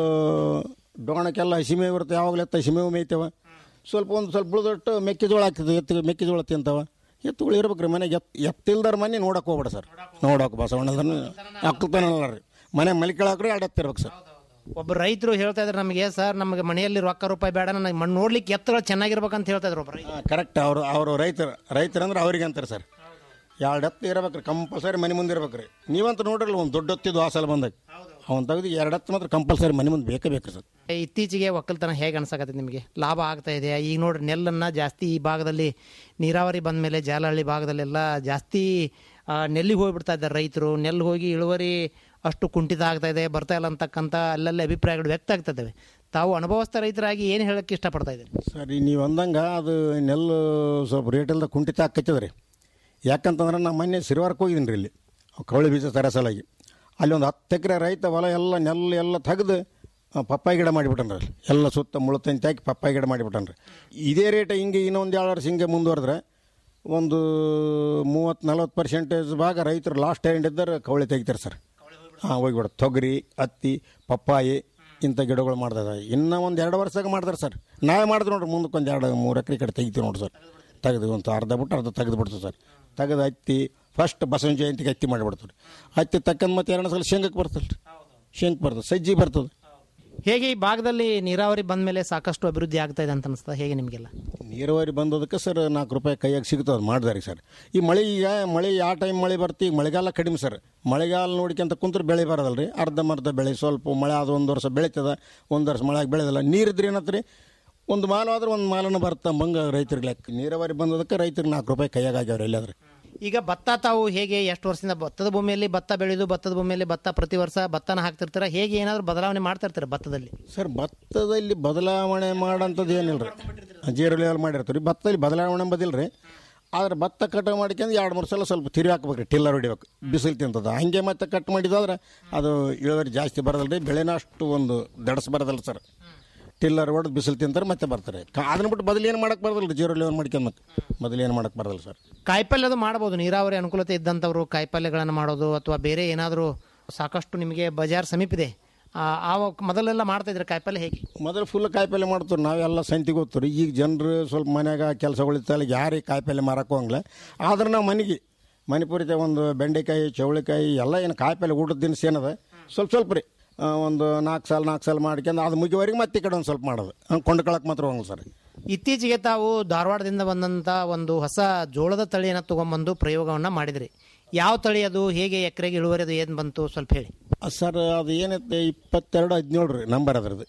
ಡೊಣಕ್ಕೆಲ್ಲ ಹಸಿಮೇವು ಇರುತ್ತೆ ಯಾವಾಗಲೂ ಎತ್ತ ಹಸಿಮೇವು ಮೇಯ್ತೇವೆ ಸ್ವಲ್ಪ ಒಂದು ಸ್ವಲ್ಪ ಬುಳಿದೊಟ್ಟು ಮೆಕ್ಕೆಜೋಳ ಹಾಕ್ತದೆ ಎತ್ತು ಮೆಕ್ಕೆಜೋಳ ತಿಂತಾವ ಎತ್ತುಗಳು ಇರ್ಬೇಕು ರೀ ಮನೆಗೆ ಎತ್ ಎತ್ತಿಲ್ದಾರ ಮನೆ ನೋಡಕ್ಕೆ ಹೋಗ್ಬೇಡ ಸರ್ ನೋಡಕ್ಕೆ ಬಸವಣ್ಣದನ್ನ ಅಕ್ಕಲ್ತಾನ ರೀ ಮನೆ ಮಲಿಕೆಳಾಕ್ರಿ ಎರಡು ಎತ್ತಿರ್ಬೇಕು ಸರ್ ಒಬ್ಬ ರೈತರು ಹೇಳ್ತಾ ಇದ್ದಾರೆ ನಮಗೆ ಸರ್ ನಮಗೆ ಮನೆಯಲ್ಲಿ ರೊಕ್ಕ ರೂಪಾಯಿ ಬೇಡ ನನಗೆ ಮಣ್ಣು ನೋಡ್ಲಿಕ್ಕೆ ಎತ್ತುಗಳು ಚೆನ್ನಾಗಿರ್ಬೇಕಂತ ಹೇಳ್ತಾ ಇದ್ರು ಒಬ್ಬ ರೈತ ಕರೆಕ್ಟ್ ಅವರು ಅವರು ರೈತರು ರೈತರು ಅಂದ್ರೆ ಅವ್ರಿಗೆ ಅಂತಾರೆ ಸರ್ ಎರಡು ಎತ್ತು ಇರ್ಬೇಕು ರೀ ಕಂಪಲ್ಸರಿ ಮನೆ ಮುಂದೆ ಇರ್ಬೇಕು ರೀ ನೀವಂತ ನೋಡ್ರಲ್ಲ ಒಂದು ದೊಡ್ಡ ಹೊತ್ತಿದ್ದು ಆ ಸಲ ಬಂದಾಗ ಅವ್ನು ತೆಗೆದು ಎರಡು ಎತ್ತು ಮಾತ್ರ ಕಂಪಲ್ಸರಿ ಮನೆ ಮುಂದೆ ಬೇಕೇ ಬೇಕು ಸರ್ ಇತ್ತೀಚೆಗೆ ಒಕ್ಕಲ್ತನ ಹೇಗೆ ಅನ್ಸಕತ್ತೆ ನಿಮಗೆ ಲಾಭ ಆಗ್ತಾ ಇದೆ ಈಗ ನೋಡ್ರಿ ನೆಲ್ಲನ್ನು ಜಾಸ್ತಿ ಈ ಭಾಗದಲ್ಲಿ ನೀರಾವರಿ ಬಂದ ಮೇಲೆ ಜಾಲಹಳ್ಳಿ ಭಾಗದಲ್ಲೆಲ್ಲ ಜಾಸ್ತಿ ಆ, ನೆಲ್ಲಿಗೆ ಹೋಗ್ಬಿಡ್ತಾ ಇದ್ದಾರೆ ರೈತರು ನೆಲ್ಲು ಹೋಗಿ ಇಳುವರಿ ಅಷ್ಟು ಕುಂಠಿತ ಆಗ್ತಾ ಇದೆ ಬರ್ತಾ ಇಲ್ಲ ಅಂತಕ್ಕಂಥ ಅಲ್ಲಲ್ಲಿ ಅಭಿಪ್ರಾಯಗಳು ವ್ಯಕ್ತ ಆಗ್ತಾ ಇದ್ದಾವೆ ತಾವು ಅನುಭವಸ್ಥ ರೈತರಾಗಿ ಏನು ಹೇಳಕ್ಕೆ ಇಷ್ಟಪಡ್ತಾ ಇದ್ದೀರಿ ಸರಿ ನೀವು ಅಂದಂಗೆ ಅದು ನೆಲ್ಲು ಸ್ವಲ್ಪ ರೇಟ್ ಎಲ್ಲ ಕುಂಠಿತ ಆಕೈತದ ರೀ ಯಾಕಂತಂದ್ರೆ ನಾನು ಮೊನ್ನೆ ಸಿರಿವಾರಕ್ಕೆ ಹೋಗಿದ್ದೀನಿ ರೀ ಇಲ್ಲಿ ಕವಳಿ ಬೀಜ ತರಸಲಾಗಿ ಅಲ್ಲಿ ಒಂದು ಹತ್ತು ಎಕರೆ ರೈತ ಹೊಲ ಎಲ್ಲ ನೆಲ್ಲು ಎಲ್ಲ ತೆಗೆದು ಪಪ್ಪಾಯಿ ಗಿಡ ಮಾಡಿಬಿಟ್ಟನ್ರಿ ಅಲ್ಲಿ ಎಲ್ಲ ಸುತ್ತ ಮುಳುತಂತಿ ಹಾಕಿ ಪಪ್ಪಾಯಿ ಗಿಡ ಮಾಡಿಬಿಟ್ಟನ್ರಿ ಇದೇ ರೇಟ್ ಹಿಂಗೆ ಇನ್ನೊಂದು ಎರಡು ವರ್ಷ ಹಿಂಗೆ ಮುಂದುವರೆದ್ರೆ ಒಂದು ಮೂವತ್ತು ನಲ್ವತ್ತು ಪರ್ಸೆಂಟೇಜ್ ಭಾಗ ರೈತರು ಲಾಸ್ಟ್ ಎಂಡ್ ಇದ್ದರೆ ಕವಳಿ ತೆಗಿತಾರೆ ಸರ್ ಹಾಂ ಹೋಗ್ಬಿಡುತ್ತೆ ತೊಗರಿ ಹತ್ತಿ ಪಪ್ಪಾಯಿ ಇಂಥ ಗಿಡಗಳು ಮಾಡ್ತಾರೆ ಇನ್ನೂ ಒಂದು ಎರಡು ವರ್ಷದಾಗ ಮಾಡ್ತಾರೆ ಸರ್ ನಾವೇ ಮಾಡಿದ್ರು ನೋಡ್ರಿ ಮುಂದಕ್ಕೆ ಒಂದು ಎರಡು ಮೂರು ಎಕರೆ ಕಡೆ ತೆಗಿತೀವಿ ನೋಡ್ರಿ ಸರ್ ತೆಗೆದು ಒಂದು ಅರ್ಧ ಬಿಟ್ಟು ಅರ್ಧ ತೆಗೆದು ಬಿಡ್ತೀವಿ ಸರ್ ತೆಗೆದು ಹತ್ತಿ ಫಸ್ಟ್ ಬಸವನ ಜಯಂತಿಗೆ ಹತ್ತಿ ಮಾಡಿಬಿಡ್ತೀವಿ ಹತ್ತಿ ತಕ್ಕಂದು ಮತ್ತೆ ಎರಡು ಸಲ ಶೇಂಗಕ್ಕೆ ಬರ್ತಲ್ಲ ರೀ ಶೇಂಗಕ್ಕೆ ಬರ್ತದೆ ಸಜ್ಜಿ ಬರ್ತದೆ ಹೇಗೆ ಈ ಭಾಗದಲ್ಲಿ ನೀರಾವರಿ ಬಂದ ಮೇಲೆ ಸಾಕಷ್ಟು ಅಭಿವೃದ್ಧಿ ಆಗ್ತಾ ಇದೆ ಅಂತ ಅನಿಸ್ತಾ ಹೇಗೆ ನಿಮಗೆಲ್ಲ ನೀರಾವರಿ ಬಂದದಕ್ಕೆ ಸರ್ ನಾಲ್ಕು ರೂಪಾಯಿ ಕೈಯಾಗಿ ಸಿಗ್ತದೆ ಮಾಡಿದಾರೆ ಸರ್ ಈ ಮಳೆ ಈಗ ಮಳೆ ಯಾವ ಟೈಮ್ ಮಳೆ ಬರ್ತಿ ಈಗ ಮಳೆಗಾಲ ಕಡಿಮೆ ಸರ್ ಮಳೆಗಾಲ ನೋಡ್ಕೊಂತ ಕುಂತ್ರೆ ಬೆಳೆ ಬರೋದಲ್ಲ ರೀ ಅರ್ಧಂಬರ್ಧ ಬೆಳೆ ಸ್ವಲ್ಪ ಮಳೆ ಆದ ಒಂದು ವರ್ಷ ಬೆಳೀತದ ಒಂದು ವರ್ಷ ಮಳೆ ಆಗಿ ಬೆಳೆಯೋದಿಲ್ಲ ನೀರಿದ್ರೆ ಏನತ್ರಿ ಒಂದು ಮಾಲು ಆದ್ರೆ ಒಂದು ಮಾಲನ್ನು ಬರ್ತಾ ಬಂಗ ರೈತರಿಗೆ ಲೆಕ್ಕ ನೀರಾವರಿ ಬಂದದಕ್ಕೆ ರೈತರಿಗೆ ನಾಲ್ಕು ರೂಪಾಯಿ ಕೈಯಾಗ ಆಗ್ಯಾವ್ರಿ ಎಲ್ಲಾದ್ರೆ ಈಗ ಭತ್ತ ತಾವು ಹೇಗೆ ಎಷ್ಟು ವರ್ಷದಿಂದ ಭತ್ತದ ಭೂಮಿಯಲ್ಲಿ ಭತ್ತ ಬೆಳೆದು ಭತ್ತದ ಭೂಮಿಯಲ್ಲಿ ಭತ್ತ ಪ್ರತಿ ವರ್ಷ ಭತ್ತನ ಹಾಕ್ತಿರ್ತೀರ ಹೇಗೆ ಏನಾದರೂ ಬದಲಾವಣೆ ಮಾಡ್ತಾ ಇರ್ತೀರ ಭತ್ತದಲ್ಲಿ ಸರ್ ಭತ್ತದಲ್ಲಿ ಬದಲಾವಣೆ ಮಾಡೋಂಥದ್ದು ಏನಿಲ್ಲ ರೀ ಜೀರೋ ಲೆವೆಲ್ ಮಾಡಿರ್ತೀವಿ ರೀ ಭತ್ತದಲ್ಲಿ ಬದಲಾವಣೆ ಎಂಬುದಿಲ್ಲ ರೀ ಆದ್ರೆ ಭತ್ತ ಕಟ್ ಮಾಡ್ಕೊಂಡು ಎರಡು ಮೂರು ಸಲ ಸ್ವಲ್ಪ ತಿರುಗಿ ಹಾಕ್ಬೇಕು ರೀ ಟಿಲ್ಲರ್ ಹೊಡಿಬೇಕು ಬಿಸಿಲು ತಿಂತದ ಹಂಗೆ ಮತ್ತೆ ಕಟ್ ಮಾಡಿದಾದ್ರೆ ಅದು ಇಳುವರಿ ಜಾಸ್ತಿ ಬರೋದಿಲ್ಲ ರೀ ಬೆಳೆನ ಅಷ್ಟು ಒಂದು ದಡಸ್ ಬರೋದಿಲ್ಲ ಸರ್ ಟಿಲ್ಲರ್ ಹೊಡೆದು ಬಿಸಿಲು ತಿಂತಾರೆ ಮತ್ತೆ ಬರ್ತಾರೆ ಕಾ- ಅದನ್ನ ಬಿಟ್ಟು ಬದಲು ಏನು ಮಾಡಕ್ಕೆ ಬರೋದಿಲ್ಲ ರೀ ಜೀರೋ ಲೆವೆಲ್ ಮಾಡ್ಕೊಂಬಕ್ಕೆ ಬದಲು ಏನು ಮಾಡಕ್ಕೆ ಬರೋದಿಲ್ಲ ಸರ್ ಕಾಯಿಪಲ್ಯ ಅದು ಮಾಡ್ಬೋದು ನೀರಾವರಿ ಅನುಕೂಲತೆ ಇದ್ದಂಥವ್ರು ಕಾಯಿಪಲ್ಯಗಳನ್ನು ಮಾಡೋದು ಅಥವಾ ಬೇರೆ ಏನಾದರೂ ಸಾಕಷ್ಟು ನಿಮಗೆ ಬಜಾರ್ ಸಮೀಪಿದೆ ಆ ಆ ಮೊದಲೆಲ್ಲ ಮಾಡ್ತಾ ಇದ್ರೆ ಕಾಯಿಪಲ್ಯ ಹೇಗೆ ಮೊದಲು ಫುಲ್ ಕಾಯಿಪಲ್ಲೆ ಮಾಡ್ತಾರೆ ನಾವೆಲ್ಲ ಸಂತಿಗೆ ಹೋಗ್ತೀವಿ ರೀ ಈಗ ಜನರು ಸ್ವಲ್ಪ ಮನ್ಯಾಗ ಕೆಲಸಗಳಿತ್ತಲ್ಲ ಯಾರಿಗೆ ಕಾಯಿಪಲ್ಲೆ ಮಾರಕ್ಕೆ ಹೋಗಂಗಿಲ್ಲ ಆದ್ರೆ ನಾವು ಮನೆಗೆ ಮನೆ ಪೂರಿತ ಒಂದು ಬೆಂಡೆಕಾಯಿ ಚೌಳಿಕಾಯಿ ಎಲ್ಲ ಏನು ಕಾಯಿಪಲ್ಲೆ ಊಟದ ದಿನಸಿ ಏನದ ಸ್ವಲ್ಪ ಸ್ವಲ್ಪ ರೀ ಆ, ಒಂದು ನಾಲ್ಕು ಸಾಲ ನಾಲ್ಕು ಸಾಲ ಮಾಡ್ಕೊಂಡು ಅದು ಮುಗಿವರೆಗೆ ಮತ್ತೆ ಈ ಕಡೆ ಒಂದು ಸ್ವಲ್ಪ ಮಾಡೋದು ಹಂಗೆ ಕೊಂಡ್ಕೊಳಕ್ಕೆ ಮಾತ್ರ ಹೋಗಂಗಿಲ್ಲ ಸರ್ ಇತ್ತೀಚೆಗೆ ತಾವು ಧಾರವಾಡದಿಂದ ಬಂದಂಥ ಒಂದು ಹೊಸ ಜೋಳದ ತಳಿಯನ್ನು ತೊಗೊಂಬಂದು ಪ್ರಯೋಗವನ್ನು ಮಾಡಿದ್ರಿ ಯಾವ ತಳಿ ಅದು ಹೇಗೆ ಎಕರೆಗೆ ಇಳುವರಿ ಅದು ಏನು ಬಂತು ಸ್ವಲ್ಪ ಹೇಳಿ ಅದ್ ಸರ್ ಅದು ಏನೈತೆ ಇಪ್ಪತ್ತೆರಡು ಹದಿನೇಳು ರೀ ನಂಬರ್ ಅದ್ರದ್ದು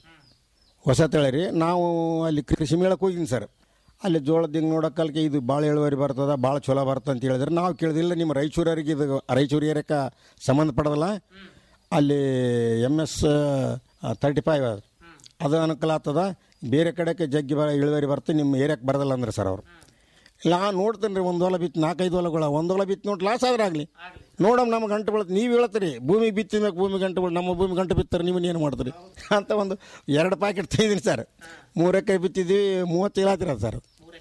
ಹೊಸ ತಳಿ ರೀ ನಾವು ಅಲ್ಲಿ ಕೃಷಿ ಮೇಳಕ್ಕೆ ಹೋಗಿನಿ ಸರ್ ಅಲ್ಲಿ ಜೋಳದ ಹಿಂಗೆ ನೋಡೋಕ್ಕಲ್ಕೆ ಇದು ಭಾಳ ಇಳುವರಿ ಬರ್ತದ ಭಾಳ ಚಲೋ ಬರ್ತದೆ ಅಂತ ಹೇಳಿದ್ರೆ ನಾವು ಕೇಳಿದಿಲ್ಲ ನಿಮ್ಮ ರಾಯಚೂರರಿಗೆ ಇದು ರಾಯಚೂರು ಏರಿಯಾಕ್ಕೆ ಸಂಬಂಧಪಡೋದಿಲ್ಲ ಅಲ್ಲಿ ಎಮ್ ಎಸ್ ತರ್ಟಿ ಫೈವ್ ಅದು ಅನುಕೂಲ ಆಗ್ತದ ಬೇರೆ ಕಡೆಗೆ ಜಗ್ಗಿ ಬರ ಇಳುವರಿ ಬರ್ತದೆ ನಿಮ್ಮ ಏರಿಯಾಕ್ಕೆ ಬರೋದಿಲ್ಲ ಅಂದ್ರೆ ಸರ್ ಅವರು ನಾ ನೋಡ್ತೇನೆ ರೀ ಒಂದು ಹೊಲ ಬಿತ್ತು ನಾಲ್ಕೈದು ಹೊಲಗಳ ಒಂದು ಹೊಲ ಬಿತ್ತು ನೋಡಿ ಲಾಸ್ ಆದ್ರೆ ಆಗಲಿ ನೋಡಮ್ ನಮ್ಮ ಗಂಟು ಬೀಳತ್ತೆ ನೀವು ಹೇಳ್ತೀರಿ ಭೂಮಿ ಬಿತ್ತಿದ ಮ್ಯಾಗ ಭೂಮಿ ಗಂಟು ಬೀಳ್ ನಮ್ಮ ಭೂಮಿ ಗಂಟು ಬಿತ್ತಾರೆ ನೀವು ಏನು ಮಾಡ್ತೀರಿ ಅಂತ ಒಂದು ಎರಡು ಪ್ಯಾಕೆಟ್ ತೆಗೆದೀನಿ ಸರ್ ಮೂರು ಎಕರೆ ಬಿತ್ತಿದ್ದೀವಿ ಮೂವತ್ತು ಇಲಾತಿರ ಸರ್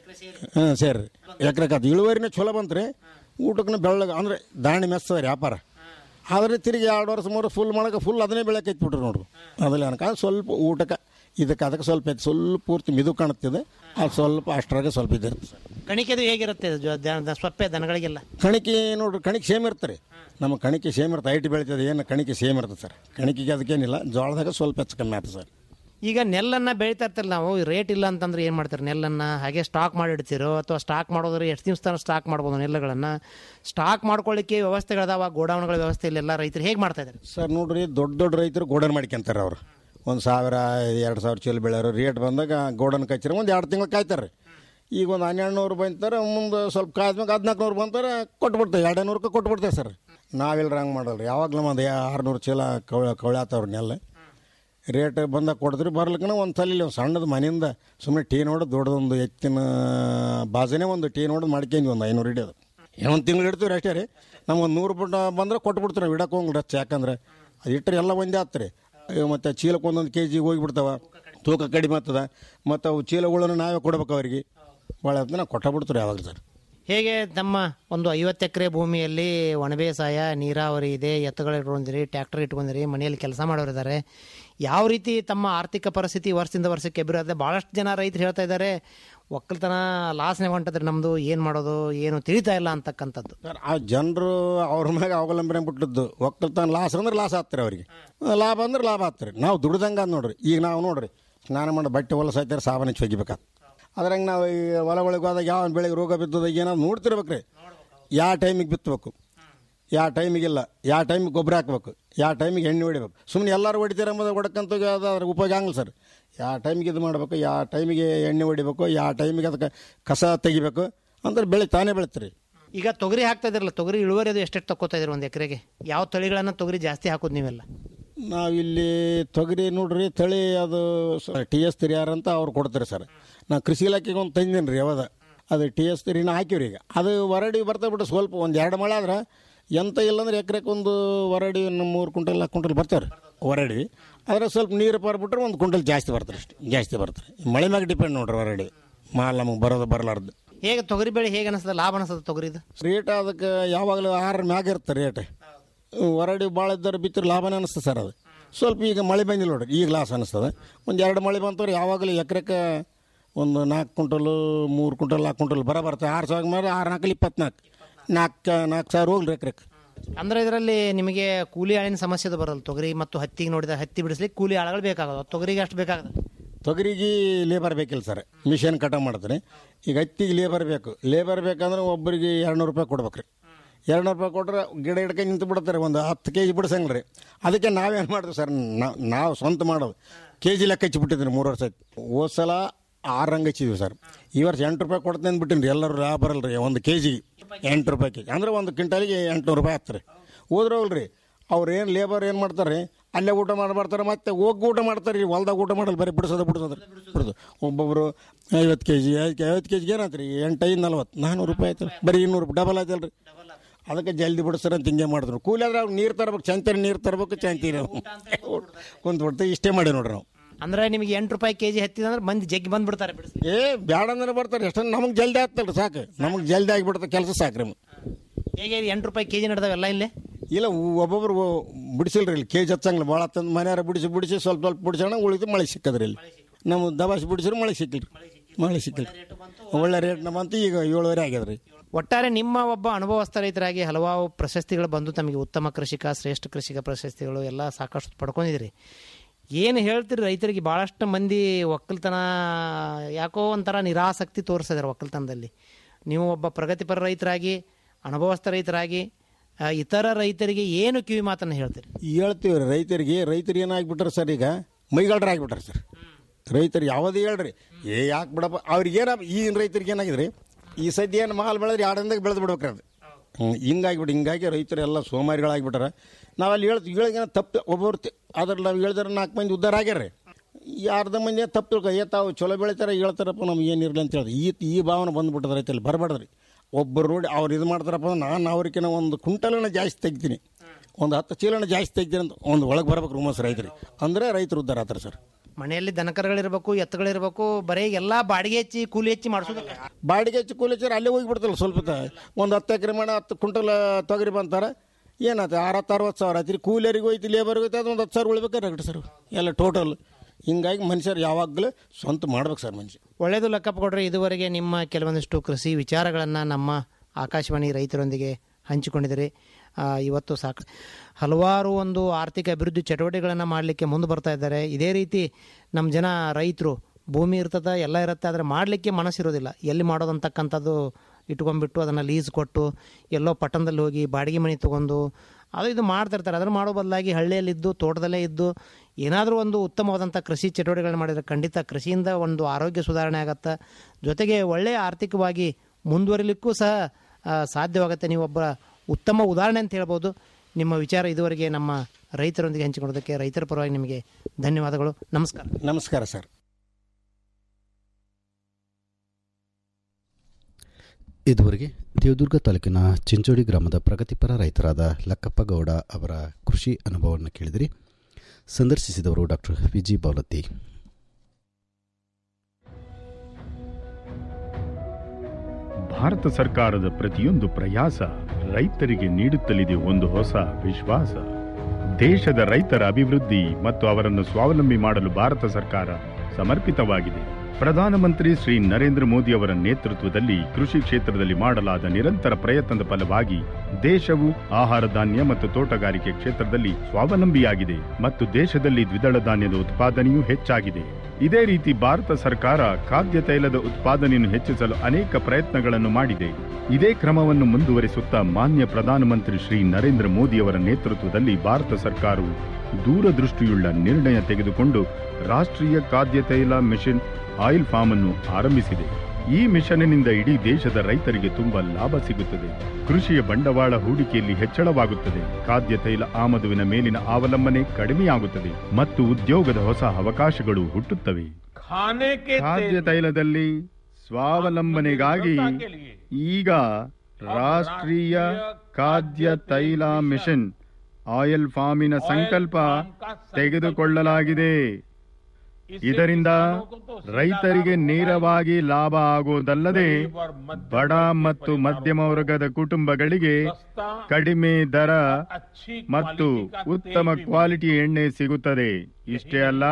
ಹಾಂ ಸರಿ ಎಕರೆಗೆ ಅದು ಇಳುವರಿನೇ ಚಲೋ ಬಂತ್ರಿ ಊಟಕ್ಕೂ ಬೆಳ್ಳಗೆ ಅಂದರೆ ದಾಣಿ ಮೆಸ್ತದ ರೀ ವ್ಯಾಪಾರ ಆದರೆ ತಿರುಗಿ ಎರಡು ವರ್ಷ ಮೂರು ಫುಲ್ ಮಾಡಕ್ಕೆ ಫುಲ್ ಅದನ್ನೇ ಬೆಳಕ್ಕೆ ಬಿಟ್ರು ನೋಡ್ರಿ ಅದ್ರಲ್ಲಿ ಅನ್ಕ ಸ್ವಲ್ಪ ಊಟಕ್ಕೆ ಇದಕ್ಕೆ ಅದಕ್ಕೆ ಸ್ವಲ್ಪ ಐತೆ ಸ್ವಲ್ಪ ಪೂರ್ತಿ ಮಿದು ಕಾಣುತ್ತಿದೆ ಅದು ಸ್ವಲ್ಪ ಅಷ್ಟರಾಗೆ ಸ್ವಲ್ಪ ಇದೆ ಕಣಿಕೆದು ಹೇಗಿರುತ್ತೆ ಜೊ- ದ- ಸೊಪ್ಪೆ ದನಗಳಿಗೆಲ್ಲ ಕಣಿಕೆ ನೋಡ್ರಿ ಕಣಿಕೆ ಸೇಮ್ ಇರ್ತಾರೆ ನಮ್ಮ ಕಣಿಕೆ ಸೇಮ್ ಇರ್ತದೆ ಐಟಿ ಬೆಳಿತದೆ ಏನು ಕಣಿಕೆ ಸೇಮ್ ಇರ್ತದೆ ಸರ್ ಕಣಿಕೆಗೆ ಅದಕ್ಕೇನಿಲ್ಲ ಜೋಳದಾಗ ಸ್ವಲ್ಪ ಹೆಚ್ಚು ಕಮ್ಮಿ ಆಗ್ತದೆ ಸರ್ ಈಗ ನೆಲ್ಲನ್ನ ಬೆಳಿತಾ ಇರ್ತಿಲ್ಲ ನಾವು ರೇಟ್ ಇಲ್ಲ ಅಂತಂದ್ರೆ ಏನು ಮಾಡ್ತಾರೆ ನೆಲ್ಲನ್ನ ಹಾಗೆ ಸ್ಟಾಕ್ ಮಾಡಿ ಇಡ್ತೀರೋ ಅಥವಾ ಸ್ಟಾಕ್ ಮಾಡೋದ್ರೆ ಎಷ್ಟು ದಿವಸ ತನಕ ಸ್ಟಾಕ್ ಮಾಡ್ಬೋದು ನೆಲ್ಲುಗಳನ್ನ ಸ್ಟಾಕ್ ಮಾಡ್ಕೊಳ್ಳಿಕ್ಕೆ ವ್ಯವಸ್ಥೆಗಳದಾವ ಗೋಡೌನ್ಗಳ ವ್ಯವಸ್ಥೆ ಇಲ್ಲೆಲ್ಲ ರೈತರು ಹೇಗೆ ಮಾಡ್ತಾ ಇದ್ದಾರೆ ಸರ್ ನೋಡ್ರಿ ದೊಡ್ಡ ದೊಡ್ಡ ರೈತರು ಗೋಡನ್ ಮಾಡ್ಕೊಂತಾರೆ ಅವರು ಒಂದು ಸಾವಿರ ಎರಡು ಸಾವಿರ ಚೀಲ ಬೆಳೆಯೋರು ರೇಟ್ ಬಂದಾಗ ಗೋಡನ್ ಕಚ್ಚಿರ ಒಂದು ಎರಡು ತಿಂಗಳು ಕಾಯ್ತಾರೆ ಈಗ ಒಂದು ಹನ್ನೆರಡು ನೂರು ಬಂತಾರೆ ಮುಂದೆ ಸ್ವಲ್ಪ ಕಾಯ್ದ್ಮೇಲೆ ಹದಿನಾಲ್ಕು ನೂರು ಬಂತಾರೆ ಕೊಟ್ಬಿಡ್ತಾರೆ ಎರಡು ನೂರು ರೂಪಾಯಿ ಕೊಟ್ಬಿಡ್ತಾರೆ ಸರ್ ನಾವಿಲ್ಲ ಹಂಗೆ ಮಾಡಲ್ಲ ಯಾವಾಗಲೂ ಒಂದು ಆರುನೂರು ಚೀಲ ಕೌಳ ಕೌಳಾತವ್ರು ನೆಲ್ಲ ರೇಟ್ ಬಂದಾಗ ಕೊಡಿದ್ರಿ ಬರ್ಲಿಕ್ಕನ ಒಂದು ತಲೆ ಒಂದು ಸಣ್ಣದು ಮನೆಯಿಂದ ಸುಮ್ಮನೆ ಟೀ ನೋಡಿ ದೊಡ್ಡದೊಂದು ಎತ್ತಿನ ಬಾಜನೇ ಒಂದು ಟೀ ನೋಡಿ ಮಾಡ್ಕೊಂಡ್ವಿ ಒಂದು ಐನೂರು ಹಿಡಿಯೋದು ಏನೋ ಒಂದು ತಿಂಗಳು ಇಡ್ತೀವಿ ಅಷ್ಟೇ ರೀ ನಮ್ಗೆ ಒಂದು ನೂರು ರೂಪಾಯಿ ಬಂದ್ರೆ ಕೊಟ್ಬಿಡ್ತೀವಿ ನಾವು ಇಡಕ್ಕೆ ಹೋಗಂಗಿಲ್ಲ ಅಷ್ಟು ಯಾಕಂದ್ರೆ ಅದು ಇಟ್ಟರೆ ಎಲ್ಲ ಒಂದೇ ಆಗ್ತಾರೆ ಮತ್ತು ಚೀಲಕ್ಕೆ ಒಂದೊಂದು ಕೆ ಜಿಗೆ ಹೋಗಿಬಿಡ್ತಾವ ತೂಕ ಕಡಿಮೆ ಆಗ್ತದ ಮತ್ತು ಅವು ಚೀಲಗಳನ್ನು ನಾವೇ ಕೊಡ್ಬೇಕು ಅವರಿಗೆ ಭಾಳ ಹೊತ್ತು ನಾವು ಕೊಟ್ಟ ಬಿಡ್ತೀವಿ ಯಾವಾಗ ಸರ್ ಹೇಗೆ ನಮ್ಮ ಒಂದು ಐವತ್ತು ಎಕರೆ ಭೂಮಿಯಲ್ಲಿ ಒಣಬೇಸಾಯ ನೀರಾವರಿ ಇದೆ ಎತ್ತುಗಳು ಇಟ್ಕೊಂಡಿರಿ ಟ್ರ್ಯಾಕ್ಟರ್ ಇಟ್ಕೊಂಡಿರಿ ಮನೆಯಲ್ಲಿ ಕೆಲಸ ಮಾಡೋರಿದ್ದಾರೆ ಯಾವ ರೀತಿ ತಮ್ಮ ಆರ್ಥಿಕ ಪರಿಸ್ಥಿತಿ ವರ್ಷದಿಂದ ವರ್ಷಕ್ಕೆ ಎಬ್ಬಿರುತ್ತೆ ಭಾಳಷ್ಟು ಜನ ರೈತರು ಹೇಳ್ತಾ ಇದ್ದಾರೆ ಒಕ್ಕಲ್ತನ ಲಾಸ್ನೆ ಹೊಂಟದ್ರೆ ನಮ್ಮದು ಏನು ಮಾಡೋದು ಏನು ತಿಳಿತಾ ಇಲ್ಲ ಅಂತಕ್ಕಂಥದ್ದು ಆ ಜನರು ಅವ್ರ ಮ್ಯಾಗ ಅವಲಂಬನೆ ಬಿಟ್ಟಿದ್ದು ಒಕ್ಕಲ್ತನ ಲಾಸ್ ಅಂದ್ರೆ ಲಾಸ್ ಆಗ್ತಾರೆ ಅವ್ರಿಗೆ ಲಾಭ ಅಂದ್ರೆ ಲಾಭ ಆಗ್ತಾರೆ ನಾವು ದುಡ್ದಂಗೆ ಅದ್ ನೋಡ್ರಿ ಈಗ ನಾವು ನೋಡ್ರಿ ಸ್ನಾನ ಮಾಡಿ ಬಟ್ಟೆ ಹೊಲಸ ಆಯ್ತಾರೆ ಸಾಬಾನು ಹಚ್ಚಿ ಒಗಿಬೇಕಾದ ಅದ್ರಂಗೆ ನಾವು ಈ ಹೊಲ ಒಳಗೆ ಹೋದಾಗ ಯಾವ ಬೆಳೆಗೆ ರೋಗ ಬಿದ್ದದ ಏನಾದ್ರು ನೋಡ್ತಿರ್ಬೇಕ್ರಿ ಯಾವ ಟೈಮಿಗೆ ಬಿತ್ತಬೇಕು ಯಾವ ಟೈಮಿಗಿಲ್ಲ ಯಾವ ಟೈಮಿಗೆ ಗೊಬ್ಬರ ಹಾಕ್ಬೇಕು ಯಾವ ಟೈಮಿಗೆ ಎಣ್ಣೆ ಹೊಡಿಬೇಕು ಸುಮ್ಮನೆ ಎಲ್ಲರೂ ಹೊಡಿತಾರೆ ಎಂಬುದು ಹೊಡಕ್ಕಂತ ಅದ್ರ ಉಪಯೋಗ ಆಗಲ್ಲ ಸರ್ ಯಾವ ಟೈಮಿಗೆ ಇದು ಮಾಡಬೇಕು ಯಾವ ಟೈಮಿಗೆ ಎಣ್ಣೆ ಹೊಡಿಬೇಕು ಯಾವ ಟೈಮಿಗೆ ಅದಕ್ಕೆ ಕಸ ತೆಗಿಬೇಕು ಅಂದ್ರೆ ಬೆಳೆ ತಾನೇ ಬೆಳಿತಾರೆ ಈಗ ತೊಗರಿ ಹಾಕ್ತಾ ಇದ್ರಲ್ಲ ತೊಗರಿ ಇಳುವರಿ ಅದು ಎಷ್ಟೆಷ್ಟು ತಗೋತಾ ಇದ್ರಿ ಒಂದು ಎಕರೆಗೆ ಯಾವ ತಳಿಗಳನ್ನು ತೊಗರಿ ಜಾಸ್ತಿ ಹಾಕೋದು ನೀವೆಲ್ಲ ನಾವಿಲ್ಲಿ ತೊಗರಿ ನೋಡ್ರಿ ತಳಿ ಅದು ಟಿ ಎಸ್ ತಿರಿಯಾರ ಅಂತ ಅವ್ರು ಕೊಡ್ತಾರೆ ಸರ್ ನಾವು ಕೃಷಿ ಇಲಾಖೆಗೆ ಒಂದು ತಂದೇನಿ ರೀ ಯಾವಾಗ ಅದು ಟಿ ಎಸ್ ತಿರಿನ ಹಾಕಿವ್ರಿ ಈಗ ಅದು ವರಡಿ ಬರ್ತಾ ಬಿಟ್ಟು ಸ್ವಲ್ಪ ಒಂದು ಎರಡು ಮಳೆ ಆದ್ರೆ ಎಂತ ಇಲ್ಲಂದ್ರೆ ಎಕರೆಗೆ ಒಂದು ವರಡಿ ಒಂದು ಮೂರು ಕ್ವಿಂಟಲ್ ನಾಲ್ಕು ಕ್ವಿಂಟಲ್ ಬರ್ತಾವೆ ರೀ ವರಡಿ ಆದರೆ ಸ್ವಲ್ಪ ನೀರು ಬರ್ಬಿಟ್ರೆ ಒಂದು ಕ್ವಿಂಟಲ್ ಜಾಸ್ತಿ ಬರ್ತಾರೆ ಅಷ್ಟೇ ಜಾಸ್ತಿ ಬರ್ತಾರೆ ಮಳೆ ಮ್ಯಾಗ ಡಿಪೆಂಡ್ ನೋಡ್ರಿ ವರಡಿ ಮಾಲ್ ನಮಗೆ ಬರೋದು ಬರಲಾರ್ದು ಹೇಗೆ ತೊಗರಿ ಬೆಳೆ ಹೇಗೆ ಅನಿಸ್ತದೆ ಲಾಭ ಅನಿಸ್ತದೆ ತೊಗರಿದು ರೇಟ್ ಅದಕ್ಕೆ ಯಾವಾಗಲೂ ಆರು ಮ್ಯಾಗ ಇರುತ್ತೆ ರೇಟ್ ಹೊರಡಿ ಭಾಳ ಇದ್ದರೆ ಬಿತ್ತರೆ ಲಾಭನೇ ಅನಿಸ್ತದೆ ಸರ್ ಅದು ಸ್ವಲ್ಪ ಈಗ ಮಳೆ ಬಂದಿಲ್ಲ ನೋಡ್ರಿ ಈಗ ಲಾಸ್ ಅನಿಸ್ತದೆ ಒಂದು ಎರಡು ಮಳೆ ಬಂತವ್ರೆ ಯಾವಾಗಲೂ ಎಕರೆಕ್ಕೆ ಒಂದು ನಾಲ್ಕು ಕ್ವಿಂಟಲು ಮೂರು ಕ್ವಿಂಟಲ್ ನಾಲ್ಕು ಕ್ವಿಂಟಲ್ ಬರ ಬರ್ತದೆ ಆರು ಸಾವಿರ ಮೇಲೆ ಆರು ನಾಲ್ಕಲ್ಲಿ ಇಪ್ಪತ್ನಾಲ್ಕು ನಾಲ್ಕು ನಾಲ್ಕು ಸಾವಿರ ಹೋಗ್ಲಿ ಎಕರೆಕ್ಕೆ ಅಂದ್ರೆ ಇದರಲ್ಲಿ ನಿಮಗೆ ಕೂಲಿ ಆಳಿನ ಸಮಸ್ಯೆ ಅದು ಬರಲ್ಲ ತೊಗರಿ ಮತ್ತು ಹತ್ತಿಗೆ ನೋಡಿದ ಹತ್ತಿ ಬಿಡಿಸ್ಲಿಕ್ಕೆ ಕೂಲಿ ಆಳುಗಳು ಬೇಕಾಗೋದು ತೊಗರಿಗೆ ಅಷ್ಟು ಬೇಕಾಗದು ತೊಗರಿಗೆ ಲೇಬರ್ ಬೇಕಿಲ್ಲ ಸರ್ ಮಿಷನ್ ಕಟ ಮಾಡ್ತಾರೆ ಈಗ ಹತ್ತಿಗೆ ಲೇಬರ್ ಬೇಕು ಲೇಬರ್ ಬೇಕಂದ್ರೆ ಒಬ್ಬರಿಗೆ ಎರಡು ರೂಪಾಯಿ ಕೊಡ್ಬೇಕು ರೀ ಎರಡು ರೂಪಾಯಿ ಕೊಟ್ರೆ ಗಿಡ ಹಿಡ್ಕೊಂಡು ನಿಂತು ಬಿಡ್ತಾರೆ ಒಂದು ಹತ್ತು ಕೆ ಜಿ ಬಿಡ್ಸಂಗಿಲ್ಲ ರೀ ಅದಕ್ಕೆ ನಾವೇನು ಮಾಡ್ತೀವಿ ಸರ್ ನಾವು ನಾವು ಸ್ವಂತ ಮಾಡೋದು ಕೆ ಜಿ ಲೆಕ್ಕ ಹಚ್ಚಿಬಿಟ್ಟಿದ್ದೀನಿ ಮೂರು ವರ್ಷ ಆಯ್ತು ಹೋದ್ ಸಲ ಆರು ಹಂಗೆ ಹಚ್ಚಿದ್ವಿ ಸರ್ ಈ ವರ್ಷ ಎಂಟು ರೂಪಾಯಿ ಕೊಡ್ತೇನೆ ಅಂದ್ಬಿಟ್ಟಿನಿ ರೀ ಎಲ್ಲರೂ ಲಾಭ ಬರಲ್ಲ ರೀ ಒಂದು ಕೆ ಜಿಗೆ ಎಂಟು ರೂಪಾಯಿ ಕೆ ಜಿ ಅಂದ್ರೆ ಒಂದು ಕ್ವಿಂಟಲಿಗೆ ಎಂಟುನೂರು ರೂಪಾಯಿ ಆಗ್ತಾರೆ ಹೋದ್ರೆ ಹೋಗ್ರಿ ಅವ್ರು ಏನು ಲೇಬರ್ ಏನು ಮಾಡ್ತಾರೆ ಅಲ್ಲೇ ಊಟ ಮಾಡಿ ಬರ್ತಾರೆ ಮತ್ತೆ ಹೋಗಿ ಊಟ ಮಾಡ್ತಾರೆ ರೀ ಹೊಲ್ದಾಗ ಊಟ ಮಾಡಲ್ಲ ಬರೀ ಬಿಡಿಸೋದು ಬಿಡಿಸೋದು ಬಿಡಿಸೋದು ಒಬ್ಬೊಬ್ಬರು ಐವತ್ತು ಕೆ ಜಿ ಐವತ್ತು ಕೆ ಜಿಗೆ ಏನಾಯ್ತು ರೀ ಎಂಟು ಐದು ನಲ್ವತ್ತು ನಾನ್ನೂರು ರೂಪಾಯಿ ಆಯ್ತು ಬರೀ ಇನ್ನೂರು ರೂಪಾಯಿ ಡಬಲ್ ಆಯ್ತಲ್ಲ ರೀ ಅದಕ್ಕೆ ಜಲ್ದಿ ಬಿಡಿಸ್ತಾರೆ ಅಂತ ಹಿಂಗೆ ಮಾಡಿದ್ರು ಕೂಲಿ ಆದ್ರೆ ಅವ್ರು ನೀರು ತರ್ಬೇಕು ಚಂತರಿ ನೀರು ತರ್ಬೇಕು ಚಂತಿ ಕುಂತು ಬಿಡ್ತೀವಿ ಇಷ್ಟೇ ಮಾಡಿ ನೋಡ್ರಿ ನಾವು ಅಂದ್ರೆ ನಿಮಗೆ ಎಂಟು ರೂಪಾಯಿ ಕೆಜಿ ಹತ್ತಿದ ಅಂದ್ರೆ ಮಂದಿ ಜಗ್ಗಿ ಬಂದ್ಬಿಡ್ತಾರೆ ಬಿಡಿಸಿ ಏ ಬ್ಯಾಡ ಅಂದ್ರೆ ಬರ್ತಾರೆ ಎಷ್ಟು ನಮಗೆ ಜಲ್ದಿ ಆಗ್ತಲ್ರಿ ಸಾಕು ನಮಗೆ ಜಲ್ದಿ ಆಗಿಬಿಡುತ್ತೆ ಕೆಲಸ ಸಾಕು ರೀ ಹೇಗೆ ಎಂಟು ರೂಪಾಯಿ ಕೆಜಿ ನಡೆದವೆಲ್ಲ ಇಲ್ಲೇ ಇಲ್ಲ ಒಬ್ಬೊಬ್ರು ಬಿಡಿಸಿಲ್ರಿ ಇಲ್ಲಿ ಕೆ ಜಿ ಹಚ್ಚಂಗಿಲ್ಲ ಭಾಳ ತಂದು ಮನೆಯಾರ ಬಿಡಿಸಿ ಬಿಡಿಸಿ ಸ್ವಲ್ಪ ಸ್ವಲ್ಪ ಬಿಡಿಸೋಣ ಉಳಿದು ಮಳೆ ಸಿಕ್ಕದ್ರಿ ಇಲ್ಲಿ ನಮ್ಮ ದಬಾಸಿ ಬಿಡಿಸಿದ್ರೆ ಮಳೆ ಸಿಕ್ಕಿಲ್ಲ ಮಳೆ ಸಿಕ್ಕಿಲ್ಲ ಒಳ್ಳೆ ರೇಟ್ನ ಬಂತು ಈಗ ಏಳುವರೆ ಆಗ್ಯದ್ರಿ ಒಟ್ಟಾರೆ ನಿಮ್ಮ ಒಬ್ಬ ಅನುಭವಸ್ಥ ರೈತರಾಗಿ ಹಲವಾರು ಪ್ರಶಸ್ತಿಗಳು ಬಂದು ತಮಗೆ ಉತ್ತಮ ಕೃಷಿಕ ಶ್ರೇಷ್ಠ ಕೃಷಿಕ ಪ್ರಶಸ್ತಿಗಳು ಎಲ್ಲ ಸಾಕಷ್ಟು ಪಡ್ಕೊಂಡಿದ್ದೀರಿ ಏನು ಹೇಳ್ತೀರಿ ರೈತರಿಗೆ ಭಾಳಷ್ಟು ಮಂದಿ ಒಕ್ಕಲ್ತನ ಯಾಕೋ ಒಂಥರ ನಿರಾಸಕ್ತಿ ತೋರಿಸಿದಾರೆ ಒಕ್ಕಲ್ತನದಲ್ಲಿ ನೀವು ಒಬ್ಬ ಪ್ರಗತಿಪರ ರೈತರಾಗಿ ಅನುಭವಸ್ಥ ರೈತರಾಗಿ ಆ, ಇತರ ರೈತರಿಗೆ ಏನು ಕಿವಿ ಮಾತನ್ನು ಹೇಳ್ತೀರಿ ಹೇಳ್ತೀವಿ ರೀ ರೈತರಿಗೆ ರೈತರು ಏನಾಗ್ಬಿಟ್ರೆ ಸರ್ ಈಗ ಮೈಗಳ್ರ ಆಗ್ಬಿಟ್ರೆ ಸರ್ ರೈತರು ಯಾವುದೇ ಹೇಳ್ರಿ ಏ ಯಾಕೆ ಬಿಡಪ್ಪ ಅವ್ರಿಗೆ ಏನ ಈಗಿನ ರೈತರಿಗೆ ಏನಾಗಿದೆ ಈ ಸದ್ಯ ಏನು ಮಾಲ್ ಬೆಳೆದ್ರೆ ಎರಡಂದಾಗ ಬೆಳೆದು ಬಿಡ್ಬೇಕ್ರಿ ಅದು ಹ್ಮ್, ಹಿಂಗಾಗ್ಬಿಟ್ಟು ಹಿಂಗಾಗಿ ರೈತರು ಎಲ್ಲ ಸೋಮಾರಿಗಳಾಗ್ಬಿಟ್ಟಾರ ನಾವಲ್ಲಿ ಹೇಳ್ತೀವಿ ಹೇಳಿದ್ರೆ ತಪ್ಪು ಒಬ್ಬರು ಅದ್ರಲ್ಲಿ ನಾವು ಹೇಳಿದ್ರೆ ನಾಲ್ಕು ಮಂದಿ ಉದ್ಧಾರ ಆಗ್ಯಾರ ಈ ಅರ್ಧ ಮಂದಿ ತಪ್ಪು ತಿಳ್ಕೊ ಏ ತಾವು ಚಲೋ ಬೆಳಿತಾರೆ ಹೇಳ್ತಾರಪ್ಪ ನಮ್ಗೆ ಏನಿರಲಿ ಅಂತ ಹೇಳಿ ಈ ಈ ಭಾವನೆ ಬಂದ್ಬಿಟ್ಟದ ರೈತಲ್ಲಿ ಬರಬಾರ್ದ್ರಿ ಒಬ್ಬರು ನೋಡಿ ಅವ್ರು ಇದು ಮಾಡ್ತಾರಪ್ಪ ಅಂದ್ರೆ ನಾನು ಅವ್ರಿಗಿನ ಒಂದು ಕುಂಟಲನ ಜಾಸ್ತಿ ತೆಗಿತೀನಿ ಒಂದು ಹತ್ತು ಚೀಲನ ಜಾಸ್ತಿ ತೆಗಿತೀನಿ ಅಂತ ಒಂದು ಒಳಗೆ ಬರ್ಬೇಕು ರೂಮಸ್ ರೈತರು ಅಂದರೆ ರೈತರು ಉದ್ಧಾರ ಆತಾರೆ ಸರ್ ಮನೆಯಲ್ಲಿ ದನಕರಗಳಿರ್ಬೇಕು ಎತ್ತುಗಳಿರ್ಬೇಕು ಬರೀ ಎಲ್ಲ ಬಾಡಿಗೆ ಹೆಚ್ಚಿ ಕೂಲಿ ಹೆಚ್ಚಿ ಮಾಡಿಸೋದು ಬಾಡಿಗೆ ಹೆಚ್ಚು ಕೂಲಿ ಹೆಚ್ಚು ಅಲ್ಲೇ ಹೋಗಿಬಿಡ್ತಲ್ಲ ಸ್ವಲ್ಪ ಹೊತ್ತು. ಒಂದು ಹತ್ತು ಎಕರೆ ಮಾಡ ಹತ್ತು ಕುಂಟಲ್ ತೊಗರಿ ಬಂತಾರೆ ಏನಾಯ್ತು ಅರವತ್ತು ಅರವತ್ತು ಸಾವಿರ ಆಯ್ತು ರೀ ಕೂಲಿಯರಿಗೆ ಹೋಯ್ತು ಲೇಬರ್ಗೆ ಹೋಯ್ತು ಅದು ಒಂದು ಹತ್ತು ಸಾವಿರ ಉಳ್ಬೇಕಾರೆ ಸರ್ ಎಲ್ಲ ಟೋಟಲ್ ಹಿಂಗಾಗಿ ಮನುಷ್ಯರು ಯಾವಾಗಲೂ ಸ್ವಂತ ಮಾಡ್ಬೇಕು ಸರ್ ಮನುಷ್ಯ ಒಳ್ಳೆಯದು ಲೆಕ್ಕಪ್ಪ ಕೊಡ್ರಿ ಇದುವರೆಗೆ ನಿಮ್ಮ ಕೆಲವೊಂದಿಷ್ಟು ಕೃಷಿ ವಿಚಾರಗಳನ್ನು ನಮ್ಮ ಆಕಾಶವಾಣಿ ರೈತರೊಂದಿಗೆ ಹಂಚಿಕೊಂಡಿದ್ದೀರಿ ಆ, ಇವತ್ತು ಸಾಕು ಹಲವಾರು ಒಂದು ಆರ್ಥಿಕ ಅಭಿವೃದ್ಧಿ ಚಟುವಟಿಕೆಗಳನ್ನು ಮಾಡಲಿಕ್ಕೆ ಮುಂದೆ ಬರ್ತಾ ಇದ್ದಾರೆ ಇದೇ ರೀತಿ ನಮ್ಮ ಜನ ರೈತರು ಭೂಮಿ ಇರ್ತದೆ ಎಲ್ಲ ಇರುತ್ತೆ ಆದರೆ ಮಾಡಲಿಕ್ಕೆ ಮನಸ್ಸಿರೋದಿಲ್ಲ ಎಲ್ಲಿ ಮಾಡೋದು ಅಂತಕ್ಕಂಥದ್ದು ಇಟ್ಕೊಂಡ್ಬಿಟ್ಟು ಅದನ್ನು ಲೀಸ್ ಕೊಟ್ಟು ಎಲ್ಲೋ ಪಟ್ಟಣದಲ್ಲಿ ಹೋಗಿ ಬಾಡಿಗೆ ಮನೆ ತೊಗೊಂಡು ಅದು ಇದು ಮಾಡ್ತಿರ್ತಾರೆ ಅದನ್ನು ಮಾಡೋ ಬದಲಾಗಿ ಹಳ್ಳಿಯಲ್ಲಿದ್ದು ತೋಟದಲ್ಲೇ ಇದ್ದು ಏನಾದರೂ ಒಂದು ಉತ್ತಮವಾದಂಥ ಕೃಷಿ ಚಟುವಟಿಕೆಗಳನ್ನ ಮಾಡಿದರೆ ಖಂಡಿತ ಕೃಷಿಯಿಂದ ಒಂದು ಆರೋಗ್ಯ ಸುಧಾರಣೆ ಆಗತ್ತೆ ಜೊತೆಗೆ ಒಳ್ಳೆಯ ಆರ್ಥಿಕವಾಗಿ ಮುಂದುವರಿಲಿಕ್ಕೂ ಸಹ ಆ, ಸಾಧ್ಯವಾಗುತ್ತೆ ನೀವು ಒಬ್ಬ ಉತ್ತಮ ಉದಾಹರಣೆ ಅಂತ ಹೇಳ್ಬೋದು ನಿಮ್ಮ ವಿಚಾರ ಇದುವರೆಗೆ ನಮ್ಮ ರೈತರೊಂದಿಗೆ ಹಂಚಿಕೊಳ್ಳೋದಕ್ಕೆ ರೈತರ ಪರವಾಗಿ ನಿಮಗೆ ಧನ್ಯವಾದಗಳು ನಮಸ್ಕಾರ ನಮಸ್ಕಾರ ಸರ್ ಇದುವರೆಗೆ ದೇವದುರ್ಗ ತಾಲೂಕಿನ ಚಿಂಚೋಡಿ ಗ್ರಾಮದ ಪ್ರಗತಿಪರ ರೈತರಾದ ಲಕ್ಕಪ್ಪ ಗೌಡ ಅವರ ಕೃಷಿ ಅನುಭವವನ್ನು ಕೇಳಿದಿರಿ ಸಂದರ್ಶಿಸಿದವರು ಡಾಕ್ಟರ್ ವಿಜಿ ಬಾವಲತ್ತಿ ಭಾರತ ಸರ್ಕಾರದ ಪ್ರತಿಯೊಂದು ಪ್ರಯಾಸ ರೈತರಿಗೆ ನೀಡುತ್ತಲಿದೆ ಒಂದು ಹೊಸ ವಿಶ್ವಾಸ ದೇಶದ ರೈತರ ಅಭಿವೃದ್ಧಿ ಮತ್ತು ಅವರನ್ನು ಸ್ವಾವಲಂಬಿ ಮಾಡಲು ಭಾರತ ಸರ್ಕಾರ ಸಮರ್ಪಿತವಾಗಿದೆ ಪ್ರಧಾನಮಂತ್ರಿ ಶ್ರೀ ನರೇಂದ್ರ ಮೋದಿ ಅವರ ನೇತೃತ್ವದಲ್ಲಿ ಕೃಷಿ ಕ್ಷೇತ್ರದಲ್ಲಿ ಮಾಡಲಾದ ನಿರಂತರ ಪ್ರಯತ್ನದ ಫಲವಾಗಿ ದೇಶವು ಆಹಾರ ಧಾನ್ಯ ಮತ್ತು ತೋಟಗಾರಿಕೆ ಕ್ಷೇತ್ರದಲ್ಲಿ ಸ್ವಾವಲಂಬಿಯಾಗಿದೆ ಮತ್ತು ದೇಶದಲ್ಲಿ ದ್ವಿದಳ ಧಾನ್ಯದ ಉತ್ಪಾದನೆಯೂ ಹೆಚ್ಚಾಗಿದೆ ಇದೇ ರೀತಿ ಭಾರತ ಸರ್ಕಾರ ಖಾದ್ಯ ತೈಲದ ಉತ್ಪಾದನೆಯನ್ನು ಹೆಚ್ಚಿಸಲು ಅನೇಕ ಪ್ರಯತ್ನಗಳನ್ನು ಮಾಡಿದೆ ಇದೇ ಕ್ರಮವನ್ನು ಮುಂದುವರಿಸುತ್ತಾ ಮಾನ್ಯ ಪ್ರಧಾನಮಂತ್ರಿ ಶ್ರೀ ನರೇಂದ್ರ ಮೋದಿ ಅವರ ನೇತೃತ್ವದಲ್ಲಿ ಭಾರತ ಸರ್ಕಾರವು ದೂರದೃಷ್ಟಿಯುಳ್ಳ ನಿರ್ಣಯ ತೆಗೆದುಕೊಂಡು ರಾಷ್ಟ್ರೀಯ ಖಾದ್ಯ ತೈಲ ಮಿಷನ್ ಆಯಿಲ್ ಫಾರ್ಮ್ ಅನ್ನು ಆರಂಭಿಸಿದೆ ಈ ಮಿಷನ್ನಿಂದ ಇಡೀ ದೇಶದ ರೈತರಿಗೆ ತುಂಬಾ ಲಾಭ ಸಿಗುತ್ತದೆ ಕೃಷಿಯ ಬಂಡವಾಳ ಹೂಡಿಕೆಯಲ್ಲಿ ಹೆಚ್ಚಳವಾಗುತ್ತದೆ ಖಾದ್ಯ ತೈಲ ಆಮದುವಿನ ಮೇಲಿನ ಅವಲಂಬನೆ ಕಡಿಮೆಯಾಗುತ್ತದೆ ಮತ್ತು ಉದ್ಯೋಗದ ಹೊಸ ಅವಕಾಶಗಳು ಹುಟ್ಟುತ್ತವೆ खाने के ಖಾದ್ಯ ತೈಲದಲ್ಲಿ ಸ್ವಾವಲಂಬನೆಗಾಗಿ ಈಗ ರಾಷ್ಟ್ರೀಯ ಖಾದ್ಯ ತೈಲ ಮಿಷನ್ ಆಯಿಲ್ ಫಾರ್ಮಿನ ಸಂಕಲ್ಪ ತೆಗೆದುಕೊಳ್ಳಲಾಗಿದೆ ಇದರಿಂದ ರೈತರಿಗೆ ನೇರವಾಗಿ ಲಾಭ ಆಗುವುದಲ್ಲದೆ ಬಡ ಮತ್ತು ಮಧ್ಯಮ ವರ್ಗದ ಕುಟುಂಬಗಳಿಗೆ ಕಡಿಮೆ ದರ ಮತ್ತು ಉತ್ತಮ ಕ್ವಾಲಿಟಿ ಎಣ್ಣೆ ಸಿಗುತ್ತದೆ ಇಷ್ಟೇ ಅಲ್ಲ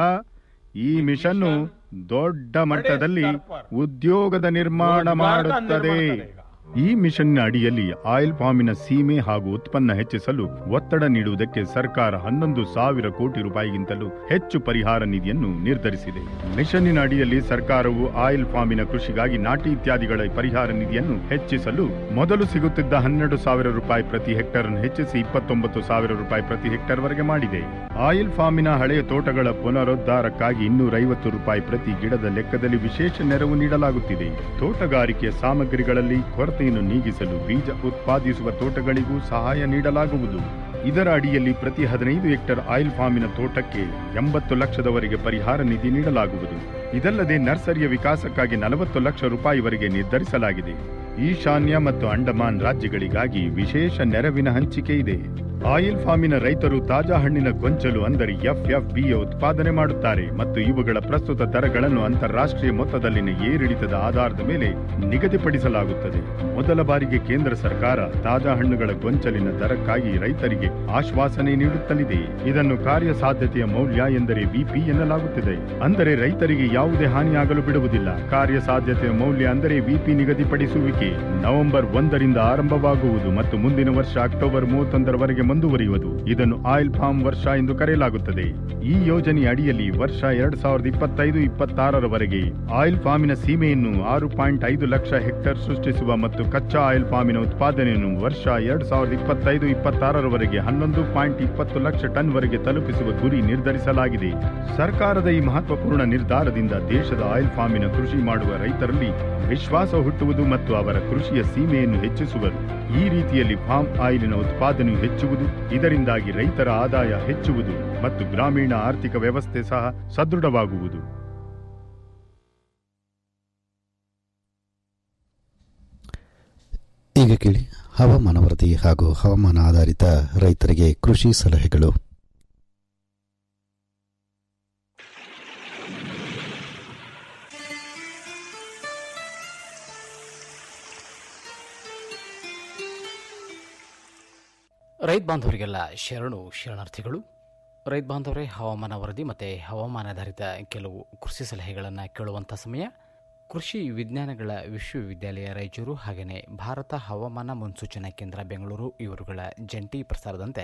ಈ ಮಿಷನ್ನು ದೊಡ್ಡ ಮಟ್ಟದಲ್ಲಿ ಉದ್ಯೋಗದ ನಿರ್ಮಾಣ ಮಾಡುತ್ತದೆ ಈ ಮಿಷನ್ನ ಅಡಿಯಲ್ಲಿ ಆಯಿಲ್ ಫಾರ್ಮಿನ ಸೀಮೆ ಹಾಗೂ ಉತ್ಪನ್ನ ಹೆಚ್ಚಿಸಲು ಒತ್ತಡ ನೀಡುವುದಕ್ಕೆ ಸರ್ಕಾರ ಹನ್ನೊಂದು ಸಾವಿರ ಕೋಟಿ ರೂಪಾಯಿಗಿಂತಲೂ ಹೆಚ್ಚು ಪರಿಹಾರ ನಿಧಿಯನ್ನು ನಿರ್ಧರಿಸಿದೆ ಮಿಷನ್ನಿನ ಅಡಿಯಲ್ಲಿ ಸರ್ಕಾರವು ಆಯಿಲ್ ಫಾರ್ಮಿನ ಕೃಷಿಗಾಗಿ ನಾಟಿ ಇತ್ಯಾದಿಗಳ ಪರಿಹಾರ ನಿಧಿಯನ್ನು ಹೆಚ್ಚಿಸಲು ಮೊದಲು ಸಿಗುತ್ತಿದ್ದ ಹನ್ನೆರಡು ಸಾವಿರ ರೂಪಾಯಿ ಪ್ರತಿ ಹೆಕ್ಟರ್ ಅನ್ನು ಹೆಚ್ಚಿಸಿ ಇಪ್ಪತ್ತೊಂಬತ್ತು ಸಾವಿರ ರೂಪಾಯಿ ಪ್ರತಿ ಹೆಕ್ಟರ್ ವರೆಗೆ ಮಾಡಿದೆ ಆಯಿಲ್ ಫಾರ್ಮಿನ ಹಳೆಯ ತೋಟಗಳ ಪುನರುದ್ಧಾರಕ್ಕಾಗಿ ಇನ್ನೂರೈವತ್ತು ರೂಪಾಯಿ ಪ್ರತಿ ಗಿಡದ ಲೆಕ್ಕದಲ್ಲಿ ವಿಶೇಷ ನೆರವು ನೀಡಲಾಗುತ್ತಿದೆ ತೋಟಗಾರಿಕೆಯ ಸಾಮಗ್ರಿಗಳಲ್ಲಿ ಕೊರತೆಯನ್ನು ನೀಗಿಸಲು ಬೀಜ ಉತ್ಪಾದಿಸುವ ತೋಟಗಳಿಗೂ ಸಹಾಯ ನೀಡಲಾಗುವುದು ಇದರ ಅಡಿಯಲ್ಲಿ ಪ್ರತಿ ಹದಿನೈದು ಹೆಕ್ಟರ್ ಆಯಿಲ್ ಫಾರ್ಮಿನ ತೋಟಕ್ಕೆ ಎಂಬತ್ತು ಲಕ್ಷದವರೆಗೆ ಪರಿಹಾರ ನಿಧಿ ನೀಡಲಾಗುವುದು ಇದಲ್ಲದೆ ನರ್ಸರಿಯ ವಿಕಾಸಕ್ಕಾಗಿ ನಲವತ್ತು ಲಕ್ಷ ರೂಪಾಯಿವರೆಗೆ ನಿರ್ಧರಿಸಲಾಗಿದೆ ಈಶಾನ್ಯ ಮತ್ತು ಅಂಡಮಾನ್ ರಾಜ್ಯಗಳಿಗಾಗಿ ವಿಶೇಷ ನೆರವಿನ ಹಂಚಿಕೆ ಇದೆ ಆಯಿಲ್ ಫಾರ್ಮಿನ ರೈತರು ತಾಜಾ ಹಣ್ಣಿನ ಗೊಂಚಲು ಅಂದರೆ ಎಫ್ಎಫ್ಬಿ ಉತ್ಪಾದನೆ ಮಾಡುತ್ತಾರೆ ಮತ್ತು ಇವುಗಳ ಪ್ರಸ್ತುತ ದರಗಳನ್ನು ಅಂತಾರಾಷ್ಟ್ರೀಯ ಮೊತ್ತದಲ್ಲಿನ ಏರಿಳಿತದ ಆಧಾರದ ಮೇಲೆ ನಿಗದಿಪಡಿಸಲಾಗುತ್ತದೆ ಮೊದಲ ಬಾರಿಗೆ ಕೇಂದ್ರ ಸರ್ಕಾರ ತಾಜಾ ಹಣ್ಣುಗಳ ಗೊಂಚಲಿನ ದರಕ್ಕಾಗಿ ರೈತರಿಗೆ ಆಶ್ವಾಸನೆ ನೀಡುತ್ತಲಿದೆ ಇದನ್ನು ಕಾರ್ಯಸಾಧ್ಯತೆಯ ಮೌಲ್ಯ ಎಂದರೆ ವಿಪಿ ಎನ್ನಲಾಗುತ್ತಿದೆ ಅಂದರೆ ರೈತರಿಗೆ ಯಾವುದೇ ಹಾನಿಯಾಗಲು ಬಿಡುವುದಿಲ್ಲ ಕಾರ್ಯಸಾಧ್ಯತೆಯ ಮೌಲ್ಯ ಅಂದರೆ ವಿಪಿ ನಿಗದಿಪಡಿಸುವಿಕೆ ನವೆಂಬರ್ ಒಂದರಿಂದ ಆರಂಭವಾಗುವುದು ಮತ್ತು ಮುಂದಿನ ವರ್ಷ ಅಕ್ಟೋಬರ್ ಮೂವತ್ತೊಂದರವರೆಗೆ ಮುಂದುವರಿಯುವುದು ಇದನ್ನು ಆಯಿಲ್ ಫಾರ್ಮ್ ವರ್ಷ ಎಂದು ಕರೆಯಲಾಗುತ್ತದೆ ಈ ಯೋಜನೆಯ ಅಡಿಯಲ್ಲಿ ವರ್ಷ ಎರಡ್ ಸಾವಿರದ ಇಪ್ಪತ್ತೈದು ಇಪ್ಪತ್ತಾರರವರೆಗೆ ಆಯಿಲ್ ಫಾರ್ಮಿನ ಸೀಮೆಯನ್ನು ಆರು ಪಾಯಿಂಟ್ ಐದು ಲಕ್ಷ ಹೆಕ್ಟರ್ ಸೃಷ್ಟಿಸುವ ಮತ್ತು ಕಚ್ಚಾ ಆಯಿಲ್ ಫಾರ್ಮಿನ ಉತ್ಪಾದನೆಯನ್ನು ವರ್ಷ ಎರಡ್ ಸಾವಿರದ ಇಪ್ಪತ್ತೈದು ಇಪ್ಪತ್ತಾರರವರೆಗೆ ಹನ್ನೊಂದು ಪಾಯಿಂಟ್ ಇಪ್ಪತ್ತು ಲಕ್ಷ ಟನ್ ವರೆಗೆ ತಲುಪಿಸುವ ಗುರಿ ನಿರ್ಧರಿಸಲಾಗಿದೆ ಸರ್ಕಾರದ ಈ ಮಹತ್ವಪೂರ್ಣ ನಿರ್ಧಾರದಿಂದ ದೇಶದ ಆಯಿಲ್ ಫಾರ್ಮಿನ ಕೃಷಿ ಮಾಡುವ ರೈತರಲ್ಲಿ ವಿಶ್ವಾಸ ಹುಟ್ಟುವುದು ಮತ್ತು ಅವರ ಕೃಷಿಯ ಸೀಮೆಯನ್ನು ಹೆಚ್ಚಿಸುವರು ಈ ರೀತಿಯಲ್ಲಿ ಫಾರ್ಮ್ ಆಯಿಲಿನ ಉತ್ಪಾದನೆಯು ಹೆಚ್ಚುವುದು ಇದರಿಂದಾಗಿ ರೈತರ ಆದಾಯ ಹೆಚ್ಚುವುದು ಮತ್ತು ಗ್ರಾಮೀಣ ಆರ್ಥಿಕ ವ್ಯವಸ್ಥೆ ಸಹ ಸದೃಢವಾಗುವುದು ಈಗ ಕೇಳಿ ಹವಾಮಾನ ವರದಿ ಹಾಗೂ ಹವಾಮಾನ ಆಧಾರಿತ ರೈತರಿಗೆ ಕೃಷಿ ಸಲಹೆಗಳು ರೈತ ಬಾಂಧವರಿಗೆಲ್ಲ ಶರಣು ಶರಣಾರ್ಥಿಗಳು ರೈತ ಬಾಂಧವರೇ ಹವಾಮಾನ ವರದಿ ಮತ್ತು ಹವಾಮಾನಾಧಾರಿತ ಕೆಲವು ಕೃಷಿ ಸಲಹೆಗಳನ್ನು ಕೇಳುವಂಥ ಸಮಯ ಕೃಷಿ ವಿಜ್ಞಾನಗಳ ವಿಶ್ವವಿದ್ಯಾಲಯ ರಾಯಚೂರು ಹಾಗೆಯೇ ಭಾರತ ಹವಾಮಾನ ಮುನ್ಸೂಚನಾ ಕೇಂದ್ರ ಬೆಂಗಳೂರು ಇವರುಗಳ ಜಂಟಿ ಪ್ರಸಾರದಂತೆ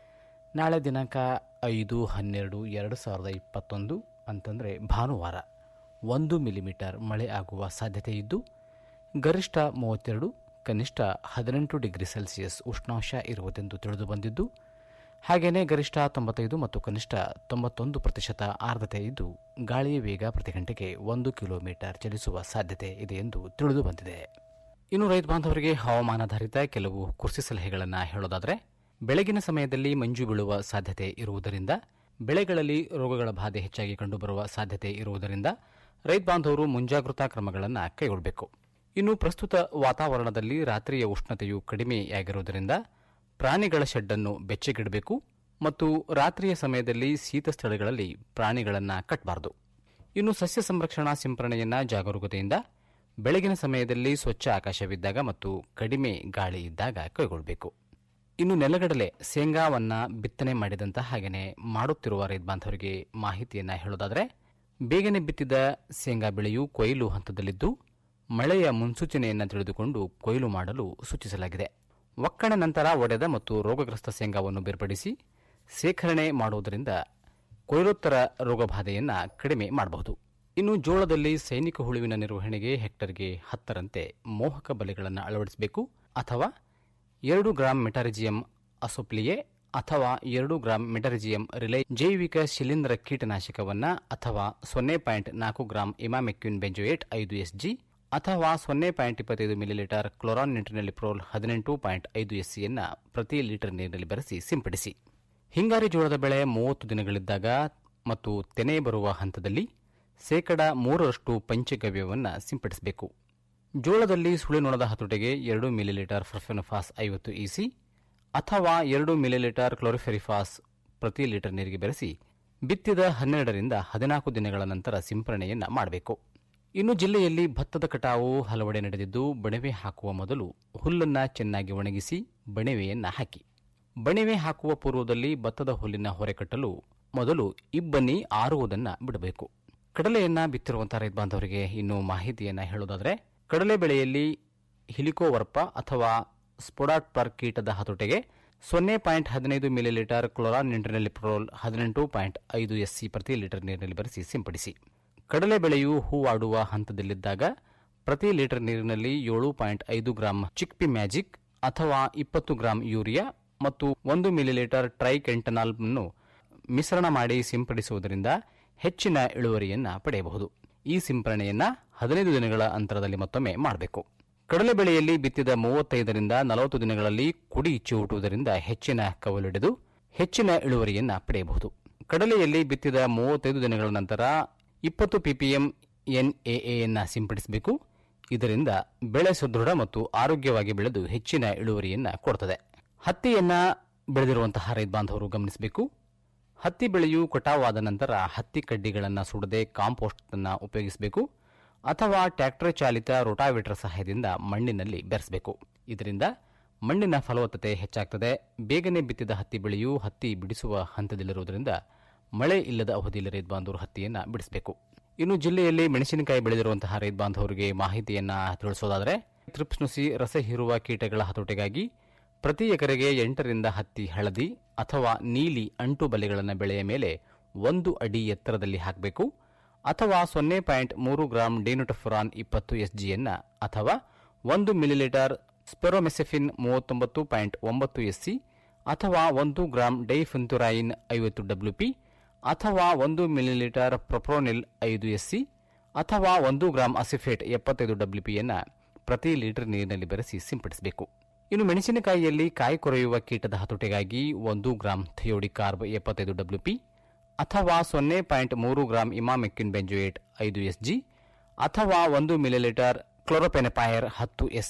ನಾಳೆ ದಿನಾಂಕ ಐದು ಹನ್ನೆರಡು ಎರಡು ಸಾವಿರದ ಇಪ್ಪತ್ತೊಂದು ಅಂತಂದರೆ ಭಾನುವಾರ ಒಂದು ಮಿಲಿಮೀಟರ್ ಮಳೆ ಆಗುವ ಸಾಧ್ಯತೆ ಇದ್ದು ಗರಿಷ್ಠ ಮೂವತ್ತೆರಡು ಕನಿಷ್ಠ ಹದಿನೆಂಟು ಡಿಗ್ರಿ ಸೆಲ್ಸಿಯಸ್ ಉಷ್ಣಾಂಶ ಇರುವುದೆಂದು ತಿಳಿದು ಬಂದಿದ್ದು ಹಾಗೆಯೇ ಗರಿಷ್ಠ ತೊಂಬತ್ತೈದು ಮತ್ತು ಕನಿಷ್ಠ ತೊಂಬತ್ತೊಂದು ಪ್ರತಿಶತ ಆರ್ದ್ರತೆ ಇದ್ದು ಗಾಳಿಯ ವೇಗ ಪ್ರತಿ ಗಂಟೆಗೆ ಒಂದು ಕಿಲೋಮೀಟರ್ ಚಲಿಸುವ ಸಾಧ್ಯತೆ ಇದೆ ಎಂದು ತಿಳಿದು ಬಂದಿದೆ ಇನ್ನು ರೈತ ಬಾಂಧವರಿಗೆ ಹವಾಮಾನಾಧಾರಿತ ಕೆಲವು ಕೃಷಿ ಸಲಹೆಗಳನ್ನು ಹೇಳೋದಾದರೆ ಬೆಳಗಿನ ಸಮಯದಲ್ಲಿ ಮಂಜು ಬೀಳುವ ಸಾಧ್ಯತೆ ಇರುವುದರಿಂದ ಬೆಳೆಗಳಲ್ಲಿ ರೋಗಗಳ ಬಾಧೆ ಹೆಚ್ಚಾಗಿ ಕಂಡುಬರುವ ಸಾಧ್ಯತೆ ಇರುವುದರಿಂದ ರೈತ ಬಾಂಧವರು ಮುಂಜಾಗೃತಾ ಕ್ರಮಗಳನ್ನು ಕೈಗೊಳ್ಳಬೇಕು ಇನ್ನು ಪ್ರಸ್ತುತ ವಾತಾವರಣದಲ್ಲಿ ರಾತ್ರಿಯ ಉಷ್ಣತೆಯು ಕಡಿಮೆಯಾಗಿರುವುದರಿಂದ ಪ್ರಾಣಿಗಳ ಶೆಡ್ಡನ್ನು ಬೆಚ್ಚಗಿಡಬೇಕು ಮತ್ತು ರಾತ್ರಿಯ ಸಮಯದಲ್ಲಿ ಶೀತ ಸ್ಥಳಗಳಲ್ಲಿ ಪ್ರಾಣಿಗಳನ್ನು ಕಟ್ಟಬಾರದು ಇನ್ನು ಸಸ್ಯ ಸಂರಕ್ಷಣಾ ಸಿಂಪರಣೆಯನ್ನು ಜಾಗರೂಕತೆಯಿಂದ ಬೆಳಗಿನ ಸಮಯದಲ್ಲಿ ಸ್ವಚ್ಛ ಆಕಾಶವಿದ್ದಾಗ ಮತ್ತು ಕಡಿಮೆ ಗಾಳಿ ಇದ್ದಾಗ ಕೈಗೊಳ್ಳಬೇಕು ಇನ್ನು ನೆಲಗಡಲೆ ಶೇಂಗಾವನ್ನ ಬಿತ್ತನೆ ಮಾಡಿದಂಥ ಹಾಗೆಯೇ ಮಾಡುತ್ತಿರುವ ರೈತ ಬಾಂಧವರಿಗೆ ಮಾಹಿತಿಯನ್ನು ಹೇಳೋದಾದರೆ ಬೇಗನೆ ಬಿತ್ತಿದ ಶೇಂಗಾ ಬೆಳೆಯು ಕೊಯ್ಲು ಹಂತದಲ್ಲಿದ್ದು ಮಳೆಯ ಮುನ್ಸೂಚನೆಯನ್ನು ತಿಳಿದುಕೊಂಡು ಕೊಯ್ಲು ಮಾಡಲು ಸೂಚಿಸಲಾಗಿದೆ ಒಕ್ಕಣೆ ನಂತರ ಒಡೆದ ಮತ್ತು ರೋಗಗ್ರಸ್ತ ಶೇಂಗಾವನ್ನು ಬೇರ್ಪಡಿಸಿ ಶೇಖರಣೆ ಮಾಡುವುದರಿಂದ ಕೊಯ್ಲೋತ್ತರ ರೋಗಬಾಧೆಯನ್ನು ಕಡಿಮೆ ಮಾಡಬಹುದು ಇನ್ನು ಜೋಳದಲ್ಲಿ ಸೈನಿಕ ಹುಳುವಿನ ನಿರ್ವಹಣೆಗೆ ಹೆಕ್ಟರ್ಗೆ ಹತ್ತರಂತೆ ಮೋಹಕ ಬಲೆಗಳನ್ನು ಅಳವಡಿಸಬೇಕು ಅಥವಾ ಎರಡು ಗ್ರಾಂ ಮೆಟಾರಿಜಿಯಂ ಅಸೋಪ್ಲಿಯೆ ಅಥವಾ ಎರಡು ಗ್ರಾಂ ಮೆಟಾರಿಜಿಯಂ ರಿಲೈ ಜೈವಿಕ ಶಿಲೀಂಧ್ರ ಕೀಟನಾಶಕವನ್ನು ಅಥವಾ ಸೊನ್ನೆ ಪಾಯಿಂಟ್ ನಾಲ್ಕು ಗ್ರಾಂ ಇಮಾಮೆಕ್ಯೂನ್ ಬೆಂಜೋಯೇಟ್ ಐದು ಎಸ್ಜಿ ಅಥವಾ ಸೊನ್ನೆ ಪಾಯಿಂಟ್ ಇಪ್ಪತ್ತೈದು ಮಿಲಿಲೀಟರ್ ಕ್ಲೋರಾನ್ ನಿಟ್ರಿನಲ್ಲಿ ಪ್ರೋಲ್ ಹದಿನೆಂಟು ಪಾಯಿಂಟ್ ಐದು ಎಸ್ಸಿಯನ್ನು ಪ್ರತಿ ಲೀಟರ್ ನೀರಿನಲ್ಲಿ ಬೆರೆಸಿ ಸಿಂಪಡಿಸಿ ಹಿಂಗಾರಿ ಜೋಳದ ಬೆಳೆ ಮೂವತ್ತು ದಿನಗಳಿದ್ದಾಗ ಮತ್ತು ತೆನೆ ಬರುವ ಹಂತದಲ್ಲಿ ಶೇಕಡ ಮೂರರಷ್ಟು ಪಂಚಗವ್ಯವನ್ನು ಸಿಂಪಡಿಸಬೇಕು ಜೋಳದಲ್ಲಿ ಸುಳಿನೊಣದ ಹತೋಟಿಗೆ ಎರಡು ಮಿಲಿಲೀಟರ್ ಫರ್ಫೆನೋಫಾಸ್ ಐವತ್ತು ಇಸಿ ಅಥವಾ ಎರಡು ಮಿಲಿಲೀಟರ್ ಕ್ಲೋರಿಫೆರಿಫಾಸ್ ಪ್ರತಿ ಲೀಟರ್ ನೀರಿಗೆ ಬೆರೆಸಿ ಬಿತ್ತಿದ ಹನ್ನೆರಡರಿಂದ ಹದಿನಾಲ್ಕು ದಿನಗಳ ನಂತರ ಸಿಂಪರಣೆಯನ್ನು ಮಾಡಬೇಕು ಇನ್ನು ಜಿಲ್ಲೆಯಲ್ಲಿ ಭತ್ತದ ಕಟಾವು ಹಲವೆಡೆ ನಡೆದಿದ್ದು ಬಣವೆ ಹಾಕುವ ಮೊದಲು ಹುಲ್ಲನ್ನು ಚೆನ್ನಾಗಿ ಒಣಗಿಸಿ ಬಣವೆಯನ್ನು ಹಾಕಿ ಬಣವೆ ಹಾಕುವ ಪೂರ್ವದಲ್ಲಿ ಭತ್ತದ ಹುಲ್ಲಿನ ಹೊರೆ ಕಟ್ಟಲು ಮೊದಲು ಇಬ್ಬನಿ ಆರುವುದನ್ನು ಬಿಡಬೇಕು ಕಡಲೆಯನ್ನ ಬಿತ್ತಿರುವಂತಹ ರೈತ ಬಾಂಧವರಿಗೆ ಇನ್ನು ಮಾಹಿತಿಯನ್ನು ಹೇಳೋದಾದರೆ ಕಡಲೆ ಬೆಳೆಯಲ್ಲಿ ಹಿಲಿಕೋವರ್ಪ ಅಥವಾ ಸ್ಪೊಡಾಟ್ ಪರ್ ಕೀಟದ ಹತೋಟಿಗೆ ಸೊನ್ನೆ ಪಾಯಿಂಟ್ ಹದಿನೈದು ಮಿಲಿಲೀಟರ್ ಕ್ಲೋರಾನ್ ನಿಂಟ್ರಿನಲ್ಲಿ ಪ್ರೋಲ್ ಹದಿನೆಂಟು ಪಾಯಿಂಟ್ ಐದು ಎಸ್ಸಿ ಪ್ರತಿ ಲೀಟರ್ ನೀರಿನಲ್ಲಿ ಬೆರೆಸಿ ಸಿಂಪಡಿಸಿ ಕಡಲೆ ಬೆಳೆಯು ಹೂವಾಡುವ ಹಂತದಲ್ಲಿದ್ದಾಗ ಪ್ರತಿ ಲೀಟರ್ ನೀರಿನಲ್ಲಿ ಏಳು ಪಾಯಿಂಟ್ ಐದು ಗ್ರಾಂ ಚಿಕ್ಪಿ ಮ್ಯಾಜಿಕ್ ಅಥವಾ ಇಪ್ಪತ್ತು ಗ್ರಾಂ ಯೂರಿಯಾ ಮತ್ತು ಒಂದು ಮಿಲಿಲೀಟರ್ ಟ್ರೈಕೆಂಟನಾಲ್ ಅನ್ನು ಮಿಶ್ರಣ ಮಾಡಿ ಸಿಂಪಡಿಸುವುದರಿಂದ ಹೆಚ್ಚಿನ ಇಳುವರಿಯನ್ನು ಪಡೆಯಬಹುದು ಈ ಸಿಂಪರಣೆಯನ್ನು ಹದಿನೈದು ದಿನಗಳ ಅಂತರದಲ್ಲಿ ಮತ್ತೊಮ್ಮೆ ಮಾಡಬೇಕು ಕಡಲೆ ಬೆಳೆಯಲ್ಲಿ ಬಿತ್ತಿದ ಮೂವತ್ತೈದರಿಂದ ನಲವತ್ತು ದಿನಗಳಲ್ಲಿ ಕುಡಿ ಚಿವುಟುವುದರಿಂದ ಹೆಚ್ಚಿನ ಕವಲಿಡಿದು ಹೆಚ್ಚಿನ ಇಳುವರಿಯನ್ನು ಪಡೆಯಬಹುದು ಕಡಲೆಯಲ್ಲಿ ಬಿತ್ತಿದ ಮೂವತ್ತೈದು ದಿನಗಳ ನಂತರ ಇಪ್ಪತ್ತು ಪಿಪಿಎಂ ಎನ್ಎಎಯನ್ನು ಸಿಂಪಡಿಸಬೇಕು ಇದರಿಂದ ಬೆಳೆ ಸುದೃಢ ಮತ್ತು ಆರೋಗ್ಯವಾಗಿ ಬೆಳೆದು ಹೆಚ್ಚಿನ ಇಳುವರಿಯನ್ನು ಕೊಡುತ್ತದೆ ಹತ್ತಿಯನ್ನ ಬೆಳೆದಿರುವಂತಹ ರೈತ ಬಾಂಧವರು ಗಮನಿಸಬೇಕು ಹತ್ತಿ ಬೆಳೆಯು ಕಟಾವಾದ ನಂತರ ಹತ್ತಿ ಕಡ್ಡಿಗಳನ್ನು ಸುಡದೆ ಕಾಂಪೋಸ್ಟ್ ಅನ್ನು ಉಪಯೋಗಿಸಬೇಕು ಅಥವಾ ಟ್ರ್ಯಾಕ್ಟರ್ ಚಾಲಿತ ರೋಟಾವೇಟರ್ ಸಹಾಯದಿಂದ ಮಣ್ಣಿನಲ್ಲಿ ಬೆರೆಸಬೇಕು ಇದರಿಂದ ಮಣ್ಣಿನ ಫಲವತ್ತತೆ ಹೆಚ್ಚಾಗ್ತದೆ ಬೇಗನೆ ಬಿತ್ತಿದ ಹತ್ತಿ ಬೆಳೆಯು ಹತ್ತಿ ಬಿಡಿಸುವ ಹಂತದಲ್ಲಿರುವುದರಿಂದ ಮಳೆ ಇಲ್ಲದ ಅವಧಿಯಲ್ಲಿ ರೈತ ಬಾಂಧವರು ಹತ್ತಿಯನ್ನು ಬಿಡಿಸಬೇಕು ಇನ್ನು ಜಿಲ್ಲೆಯಲ್ಲಿ ಮೆಣಸಿನಕಾಯಿ ಬೆಳೆದಿರುವಂತಹ ರೈತ ಬಾಂಧವರಿಗೆ ಮಾಹಿತಿಯನ್ನು ತಿಳಿಸೋದಾದರೆ ತ್ರಿಪ್ಸ್ ನುಸಿ ರಸ ಹೀರುವ ಕೀಟಗಳ ಹತೋಟಿಗಾಗಿ ಪ್ರತಿ ಎಕರೆಗೆ ಎಂಟರಿಂದ ಹತ್ತಿ ಹಳದಿ ಅಥವಾ ನೀಲಿ ಅಂಟು ಬಲೆಗಳನ್ನು ಬೆಳೆಯ ಮೇಲೆ ಒಂದು ಅಡಿ ಎತ್ತರದಲ್ಲಿ ಹಾಕಬೇಕು ಅಥವಾ ಸೊನ್ನೆ ಪಾಯಿಂಟ್ ಮೂರು ಗ್ರಾಂ ಡಿನುಟಫುರಾನ್ ಇಪ್ಪತ್ತು ಎಸ್ಜಿಯನ್ನು ಅಥವಾ ಒಂದು ಮಿಲಿಲೀಟರ್ ಸ್ಪೆರೋಮೆಸೆಫಿನ್ ಮೂವತ್ತೊಂಬತ್ತು ಪಾಯಿಂಟ್ ಒಂಬತ್ತು ಎಸ್ಸಿ ಅಥವಾ ಒಂದು ಗ್ರಾಂ ಡೈಫುಂತುರಾಯಿನ್ ಐವತ್ತು ಡಬ್ಲ್ಯೂಪಿ ಅಥವಾ ಒಂದು ಮಿಲಿಲೀಟರ್ ಪ್ರೊಪ್ರೋನಿಲ್ ಐದು ಎಸ್ಸಿ ಅಥವಾ ಒಂದು ಗ್ರಾಂ ಅಸಿಫೇಟ್ ಎಪ್ಪತ್ತೈದು ಡಬ್ಲ್ಯೂಪಿಯನ್ನು ಪ್ರತಿ ಲೀಟರ್ ನೀರಿನಲ್ಲಿ ಬೆರೆಸಿ ಸಿಂಪಡಿಸಬೇಕು ಇನ್ನು ಮೆಣಸಿನಕಾಯಿಯಲ್ಲಿ ಕಾಯಿ ಕೊರೆಯುವ ಕೀಟದ ಹತೋಟಿಗಾಗಿ ಒಂದು ಗ್ರಾಂ ಥಿಯೋಡಿ ಕಾರ್ಬ್ ಎಪ್ಪತ್ತೈದು ಡಬ್ಲ್ಯೂಪಿ ಅಥವಾ ಸೊನ್ನೆ ಪಾಯಿಂಟ್ ಮೂರು ಗ್ರಾಂ ಇಮಾಮೆಕ್ಕಿನ್ ಬೆಂಜೋಯೇಟ್ ಐದು ಎಸ್ಜಿ ಅಥವಾ ಒಂದು ಮಿಲಿಲೀಟರ್ ಕ್ಲೋರೋಪೆನಪಾಯರ್ ಹತ್ತು ಎಸ್ಸಿ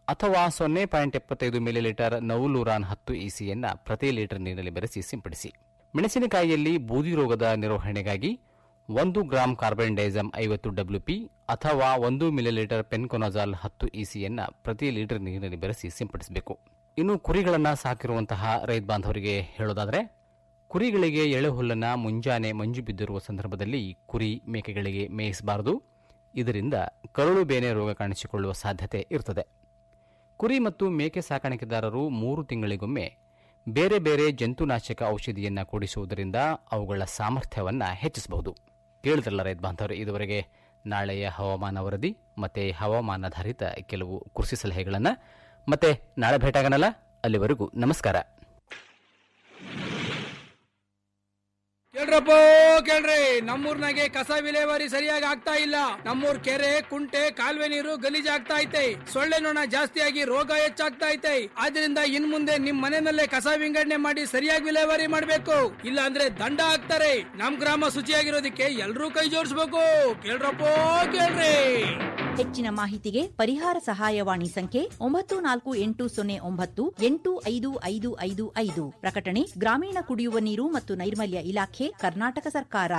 ಅಥವಾ ಸೊನ್ನೆ ಪಾಯಿಂಟ್ ಎಪ್ಪತ್ತೈದು ಮಿಲಿಲೀಟರ್ ನೌಲೂರಾನ್ ಹತ್ತು ಇಸಿಯನ್ನು ಪ್ರತಿ ಲೀಟರ್ ನೀರಿನಲ್ಲಿ ಬೆರೆಸಿ ಸಿಂಪಡಿಸಿ ಮೆಣಸಿನಕಾಯಿಯಲ್ಲಿ ಬೂದಿ ರೋಗದ ನಿರ್ವಹಣೆಗಾಗಿ ಒಂದು ಗ್ರಾಂ ಕಾರ್ಬನ್ ಡೈಸಮ್ ಐವತ್ತು ಡಬ್ಲ್ಯೂಪಿ ಅಥವಾ ಒಂದು ಮಿಲಿಲೀಟರ್ ಪೆನ್ಕೊನಜಾಲ್ ಹತ್ತು ಇಸಿಯನ್ನು ಪ್ರತಿ ಲೀಟರ್ ನೀರಿನಲ್ಲಿ ಬೆರೆಸಿ ಸಿಂಪಡಿಸಬೇಕು ಇನ್ನು ಕುರಿಗಳನ್ನು ಸಾಕಿರುವಂತಹ ರೈತ ಬಾಂಧವರಿಗೆ ಹೇಳೋದಾದರೆ ಕುರಿಗಳಿಗೆ ಎಳೆ ಹುಲ್ಲನ್ನು ಮುಂಜಾನೆ ಮಂಜು ಬಿದ್ದಿರುವ ಸಂದರ್ಭದಲ್ಲಿ ಕುರಿ ಮೇಕೆಗಳಿಗೆ ಮೇಯಿಸಬಾರದು ಇದರಿಂದ ಕರುಳು ಬೇನೆ ರೋಗ ಕಾಣಿಸಿಕೊಳ್ಳುವ ಸಾಧ್ಯತೆ ಇರುತ್ತದೆ ಕುರಿ ಮತ್ತು ಮೇಕೆ ಸಾಕಾಣಿಕೆದಾರರು ಮೂರು ತಿಂಗಳಿಗೊಮ್ಮೆ ಬೇರೆ ಬೇರೆ ಜಂತುನಾಶಕ ಔಷಧಿಯನ್ನು ಕೂಡಿಸುವುದರಿಂದ ಅವುಗಳ ಸಾಮರ್ಥ್ಯವನ್ನು ಹೆಚ್ಚಿಸಬಹುದು ಕೇಳಿದ್ರಲ್ಲ ರೈತ ಬಾಂಧವರು ಇದುವರೆಗೆ ನಾಳೆಯ ಹವಾಮಾನ ವರದಿ ಮತ್ತು ಹವಾಮಾನಾಧಾರಿತ ಕೆಲವು ಕೃಷಿ ಸಲಹೆಗಳನ್ನು ಮತ್ತೆ ನಾಳೆ ಭೇಟಾಗನಲ್ಲ ಅಲ್ಲಿವರೆಗೂ ನಮಸ್ಕಾರ ಕೇಳ್ರಪ್ಪ ಕೇಳ್ರಿ ನಮ್ಮೂರ್ನಾಗೆ ಕಸ ವಿಲೇವಾರಿ ಸರಿಯಾಗಿ ಆಗ್ತಾ ಇಲ್ಲ ನಮ್ಮೂರ್ ಕೆರೆ ಕುಂಟೆ ಕಾಲುವೆ ನೀರು ಗಲೀಜ್ ಆಗ್ತಾ ಐತೆ ಸೊಳ್ಳೆ ನೊಣ ಜಾಸ್ತಿಯಾಗಿ ರೋಗ ಹೆಚ್ಚಾಗ್ತಾ ಐತೆ ಆದ್ರಿಂದ ಇನ್ ಮುಂದೆ ನಿಮ್ ಮನೆಯಲ್ಲೇ ಕಸ ವಿಂಗಡಣೆ ಮಾಡಿ ಸರಿಯಾಗಿ ವಿಲೇವಾರಿ ಮಾಡ್ಬೇಕು ಇಲ್ಲ ಅಂದ್ರೆ ದಂಡ ಹಾಕ್ತಾರೆ ನಮ್ ಗ್ರಾಮ ಶುಚಿಯಾಗಿರೋದಕ್ಕೆ ಎಲ್ರೂ ಕೈ ಜೋಡಿಸ್ಬೇಕು ಕೇಳ್ರಪ್ಪ ಕೇಳ್ರಿ ಹೆಚ್ಚಿನ ಮಾಹಿತಿಗೆ ಪರಿಹಾರ ಸಹಾಯವಾಣಿ ಸಂಖ್ಯೆ ಒಂಬತ್ತು ನಾಲ್ಕು ಎಂಟು ಸೊನ್ನೆ ಒಂಬತ್ತು ಎಂಟು ಐದು ಐದು ಐದು ಐದು ಪ್ರಕಟಣೆ ಗ್ರಾಮೀಣ ಕುಡಿಯುವ ನೀರು ಮತ್ತು ನೈರ್ಮಲ್ಯ ಇಲಾಖೆ ಕರ್ನಾಟಕ ಸರ್ಕಾರ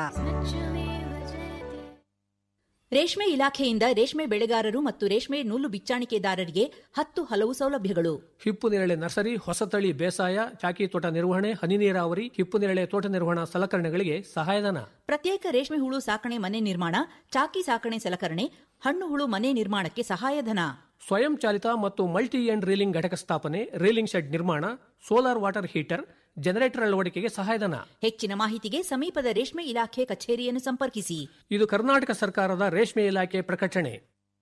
ರೇಷ್ಮೆ ಇಲಾಖೆಯಿಂದ ರೇಷ್ಮೆ ಬೆಳೆಗಾರರು ಮತ್ತು ರೇಷ್ಮೆ ನೂಲು ಬಿಚ್ಚಾಣಿಕೆದಾರರಿಗೆ ಹತ್ತು ಹಲವು ಸೌಲಭ್ಯಗಳು ಹಿಪ್ಪು ನೇರಳೆ ನರ್ಸರಿ ಹೊಸತಳಿ ಬೇಸಾಯ ಚಾಕಿ ತೋಟ ನಿರ್ವಹಣೆ ಹನಿ ನೀರಾವರಿ ಹಿಪ್ಪು ನೇರಳೆ ತೋಟ ನಿರ್ವಹಣಾ ಸಲಕರಣೆಗಳಿಗೆ ಸಹಾಯಧನ ಪ್ರತ್ಯೇಕ ರೇಷ್ಮೆ ಹುಳು ಸಾಕಣೆ ಮನೆ ನಿರ್ಮಾಣ ಚಾಕಿ ಸಾಕಣೆ ಸಲಕರಣೆ ಹಣ್ಣು ಹುಳು ಮನೆ ನಿರ್ಮಾಣಕ್ಕೆ ಸಹಾಯಧನ ಸ್ವಯಂ ಚಾಲಿತ ಮತ್ತು ಮಲ್ಟಿ ಎಂಡ್ ರೀಲಿಂಗ್ ಘಟಕ ಸ್ಥಾಪನೆ ರೀಲಿಂಗ್ ಶೆಡ್ ನಿರ್ಮಾಣ ಸೋಲಾರ್ ವಾಟರ್ ಹೀಟರ್ ಜನರೇಟರ್ ಅಳವಡಿಕೆಗೆ ಸಹಾಯಧನ ಹೆಚ್ಚಿನ ಮಾಹಿತಿಗೆ ಸಮೀಪದ ರೇಷ್ಮೆ ಇಲಾಖೆ ಕಚೇರಿಯನ್ನು ಸಂಪರ್ಕಿಸಿ ಇದು ಕರ್ನಾಟಕ ಸರ್ಕಾರದ ರೇಷ್ಮೆ ಇಲಾಖೆ ಪ್ರಕಟಣೆ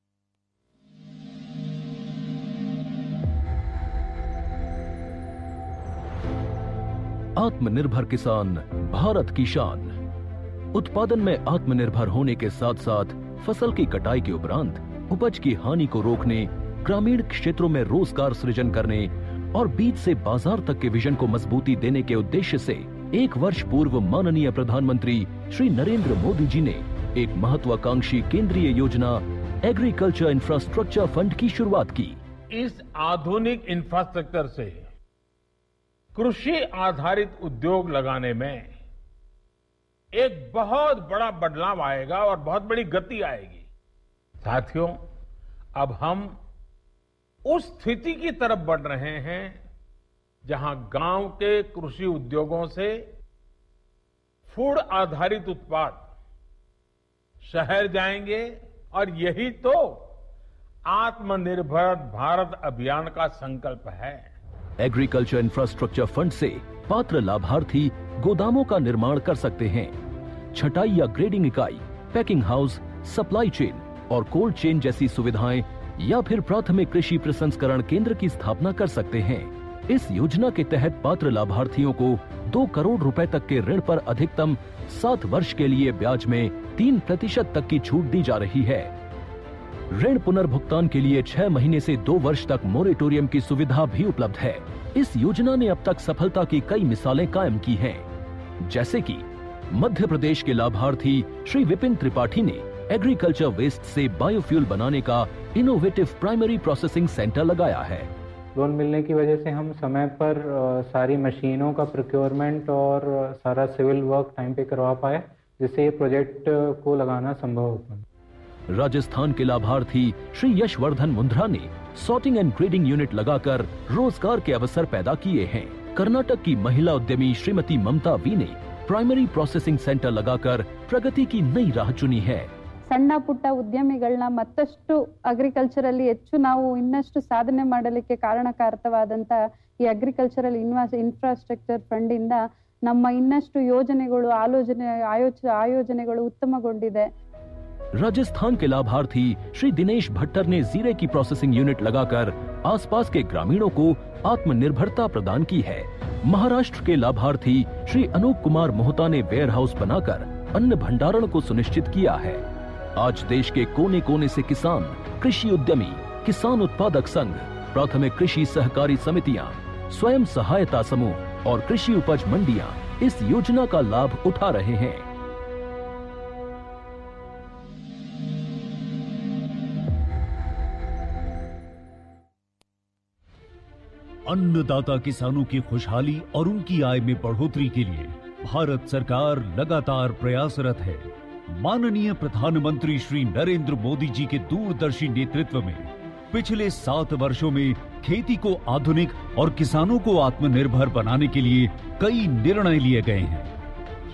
आत्मनिर्भर किसान भारत की शान उत्पादन में आत्मनिर्भर होने के साथ साथ फसल की कटाई के उपरांत उपज की हानि को रोकने ग्रामीण क्षेत्रों में रोजगार सृजन करने और बीज से बाजार तक के विजन को मजबूती देने के उद्देश्य से एक वर्ष पूर्व माननीय प्रधानमंत्री श्री नरेंद्र मोदी जी ने एक महत्वाकांक्षी केंद्रीय योजना एग्रीकल्चर इंफ्रास्ट्रक्चर फंड की शुरुआत की इस आधुनिक इंफ्रास्ट्रक्चर से कृषि आधारित उद्योग लगाने में एक बहुत बड़ा बदलाव आएगा और बहुत बड़ी गति आएगी साथियों अब हम उस स्थिति की तरफ बढ़ रहे हैं जहां गांव के कृषि उद्योगों से फूड आधारित उत्पाद शहर जाएंगे और यही तो आत्मनिर्भर भारत अभियान का संकल्प है एग्रीकल्चर इंफ्रास्ट्रक्चर फंड से पात्र लाभार्थी गोदामों का निर्माण कर सकते हैं छटाई या ग्रेडिंग इकाई पैकिंग हाउस सप्लाई चेन और कोल्ड चेन जैसी सुविधाएं या फिर प्राथमिक कृषि प्रसंस्करण केंद्र की स्थापना कर सकते हैं इस योजना के तहत पात्र लाभार्थियों को दो करोड़ रुपए तक के ऋण पर अधिकतम सात वर्ष के लिए ब्याज में तीन प्रतिशत तक की छूट दी जा रही है ऋण पुनर्भुगतान के लिए छह महीने से दो वर्ष तक मोरेटोरियम की सुविधा भी उपलब्ध है इस योजना ने अब तक सफलता की कई मिसालें कायम की हैं, जैसे कि मध्य प्रदेश के लाभार्थी श्री विपिन त्रिपाठी ने एग्रीकल्चर वेस्ट से बायोफ्यूल बनाने का इनोवेटिव प्राइमरी प्रोसेसिंग सेंटर लगाया है लोन मिलने की वजह से हम समय पर अ, सारी मशीनों का प्रोक्योरमेंट और अ, सारा सिविल वर्क टाइम पे करवा पाए जिससे ये प्रोजेक्ट अ, को लगाना संभव हो पाए राजस्थान के लाभार्थी श्री यशवर्धन मुंद्रा ने सॉर्टिंग एंड ग्रेडिंग यूनिट लगाकर रोजगार के अवसर पैदा किए हैं कर्नाटक की महिला उद्यमी श्रीमती ममता वी ने प्राइमरी प्रोसेसिंग सेंटर लगाकर प्रगति की नई राह चुनी है ಸಣ್ಣ ಪುಟ್ಟ ಉದ್ಯಮಿಗಳನ್ನ ಮತ್ತಷ್ಟು ಅಗ್ರಿಕಲ್ಚರಲ್ಲಿ ಹೆಚ್ಚು ನಾವು ಇನ್ನಷ್ಟು ಸಾಧನೆ ಮಾಡಲಿಕ್ಕೆ ಕಾರಣಕಾರಕವಾದಂತ ಈ ಅಗ್ರಿಕಲ್ಚರಲ್ ಇನ್ವಾಸ್ ಇನ್ಫ್ರಾಸ್ಟ್ರಕ್ಚರ್ ಫಂಡ್ ಇಂದ ನಮ್ಮ ಇನ್ನಷ್ಟು ಯೋಜನೆಗಳು ಆಲೋಚನೆ ಆಯೋಚ ಆಯೋಜನೆಗಳು ಉತ್ತಮಗೊಂಡಿದೆ राजस्थान के लाभार्थी श्री दिनेश भट्टर ने जीरे की प्रोसेसिंग यूनिट लगाकर आसपास के ग्रामीणों को आत्मनिर्भरता प्रदान की है महाराष्ट्र के लाभार्थी श्री अनूप कुमार मोहता ने वेयर हाउस बनाकर अन्न भंडारण को सुनिश्चित किया है आज देश के कोने कोने से किसान कृषि उद्यमी किसान उत्पादक संघ प्राथमिक कृषि सहकारी समितियां स्वयं सहायता समूह और कृषि उपज मंडियां इस योजना का लाभ उठा रहे हैं अन्नदाता किसानों की खुशहाली और उनकी आय में बढ़ोतरी के लिए भारत सरकार लगातार प्रयासरत है माननीय प्रधानमंत्री श्री नरेंद्र मोदी जी के दूरदर्शी नेतृत्व में पिछले सात वर्षों में खेती को आधुनिक और किसानों को आत्मनिर्भर बनाने के लिए कई निर्णय लिए गए हैं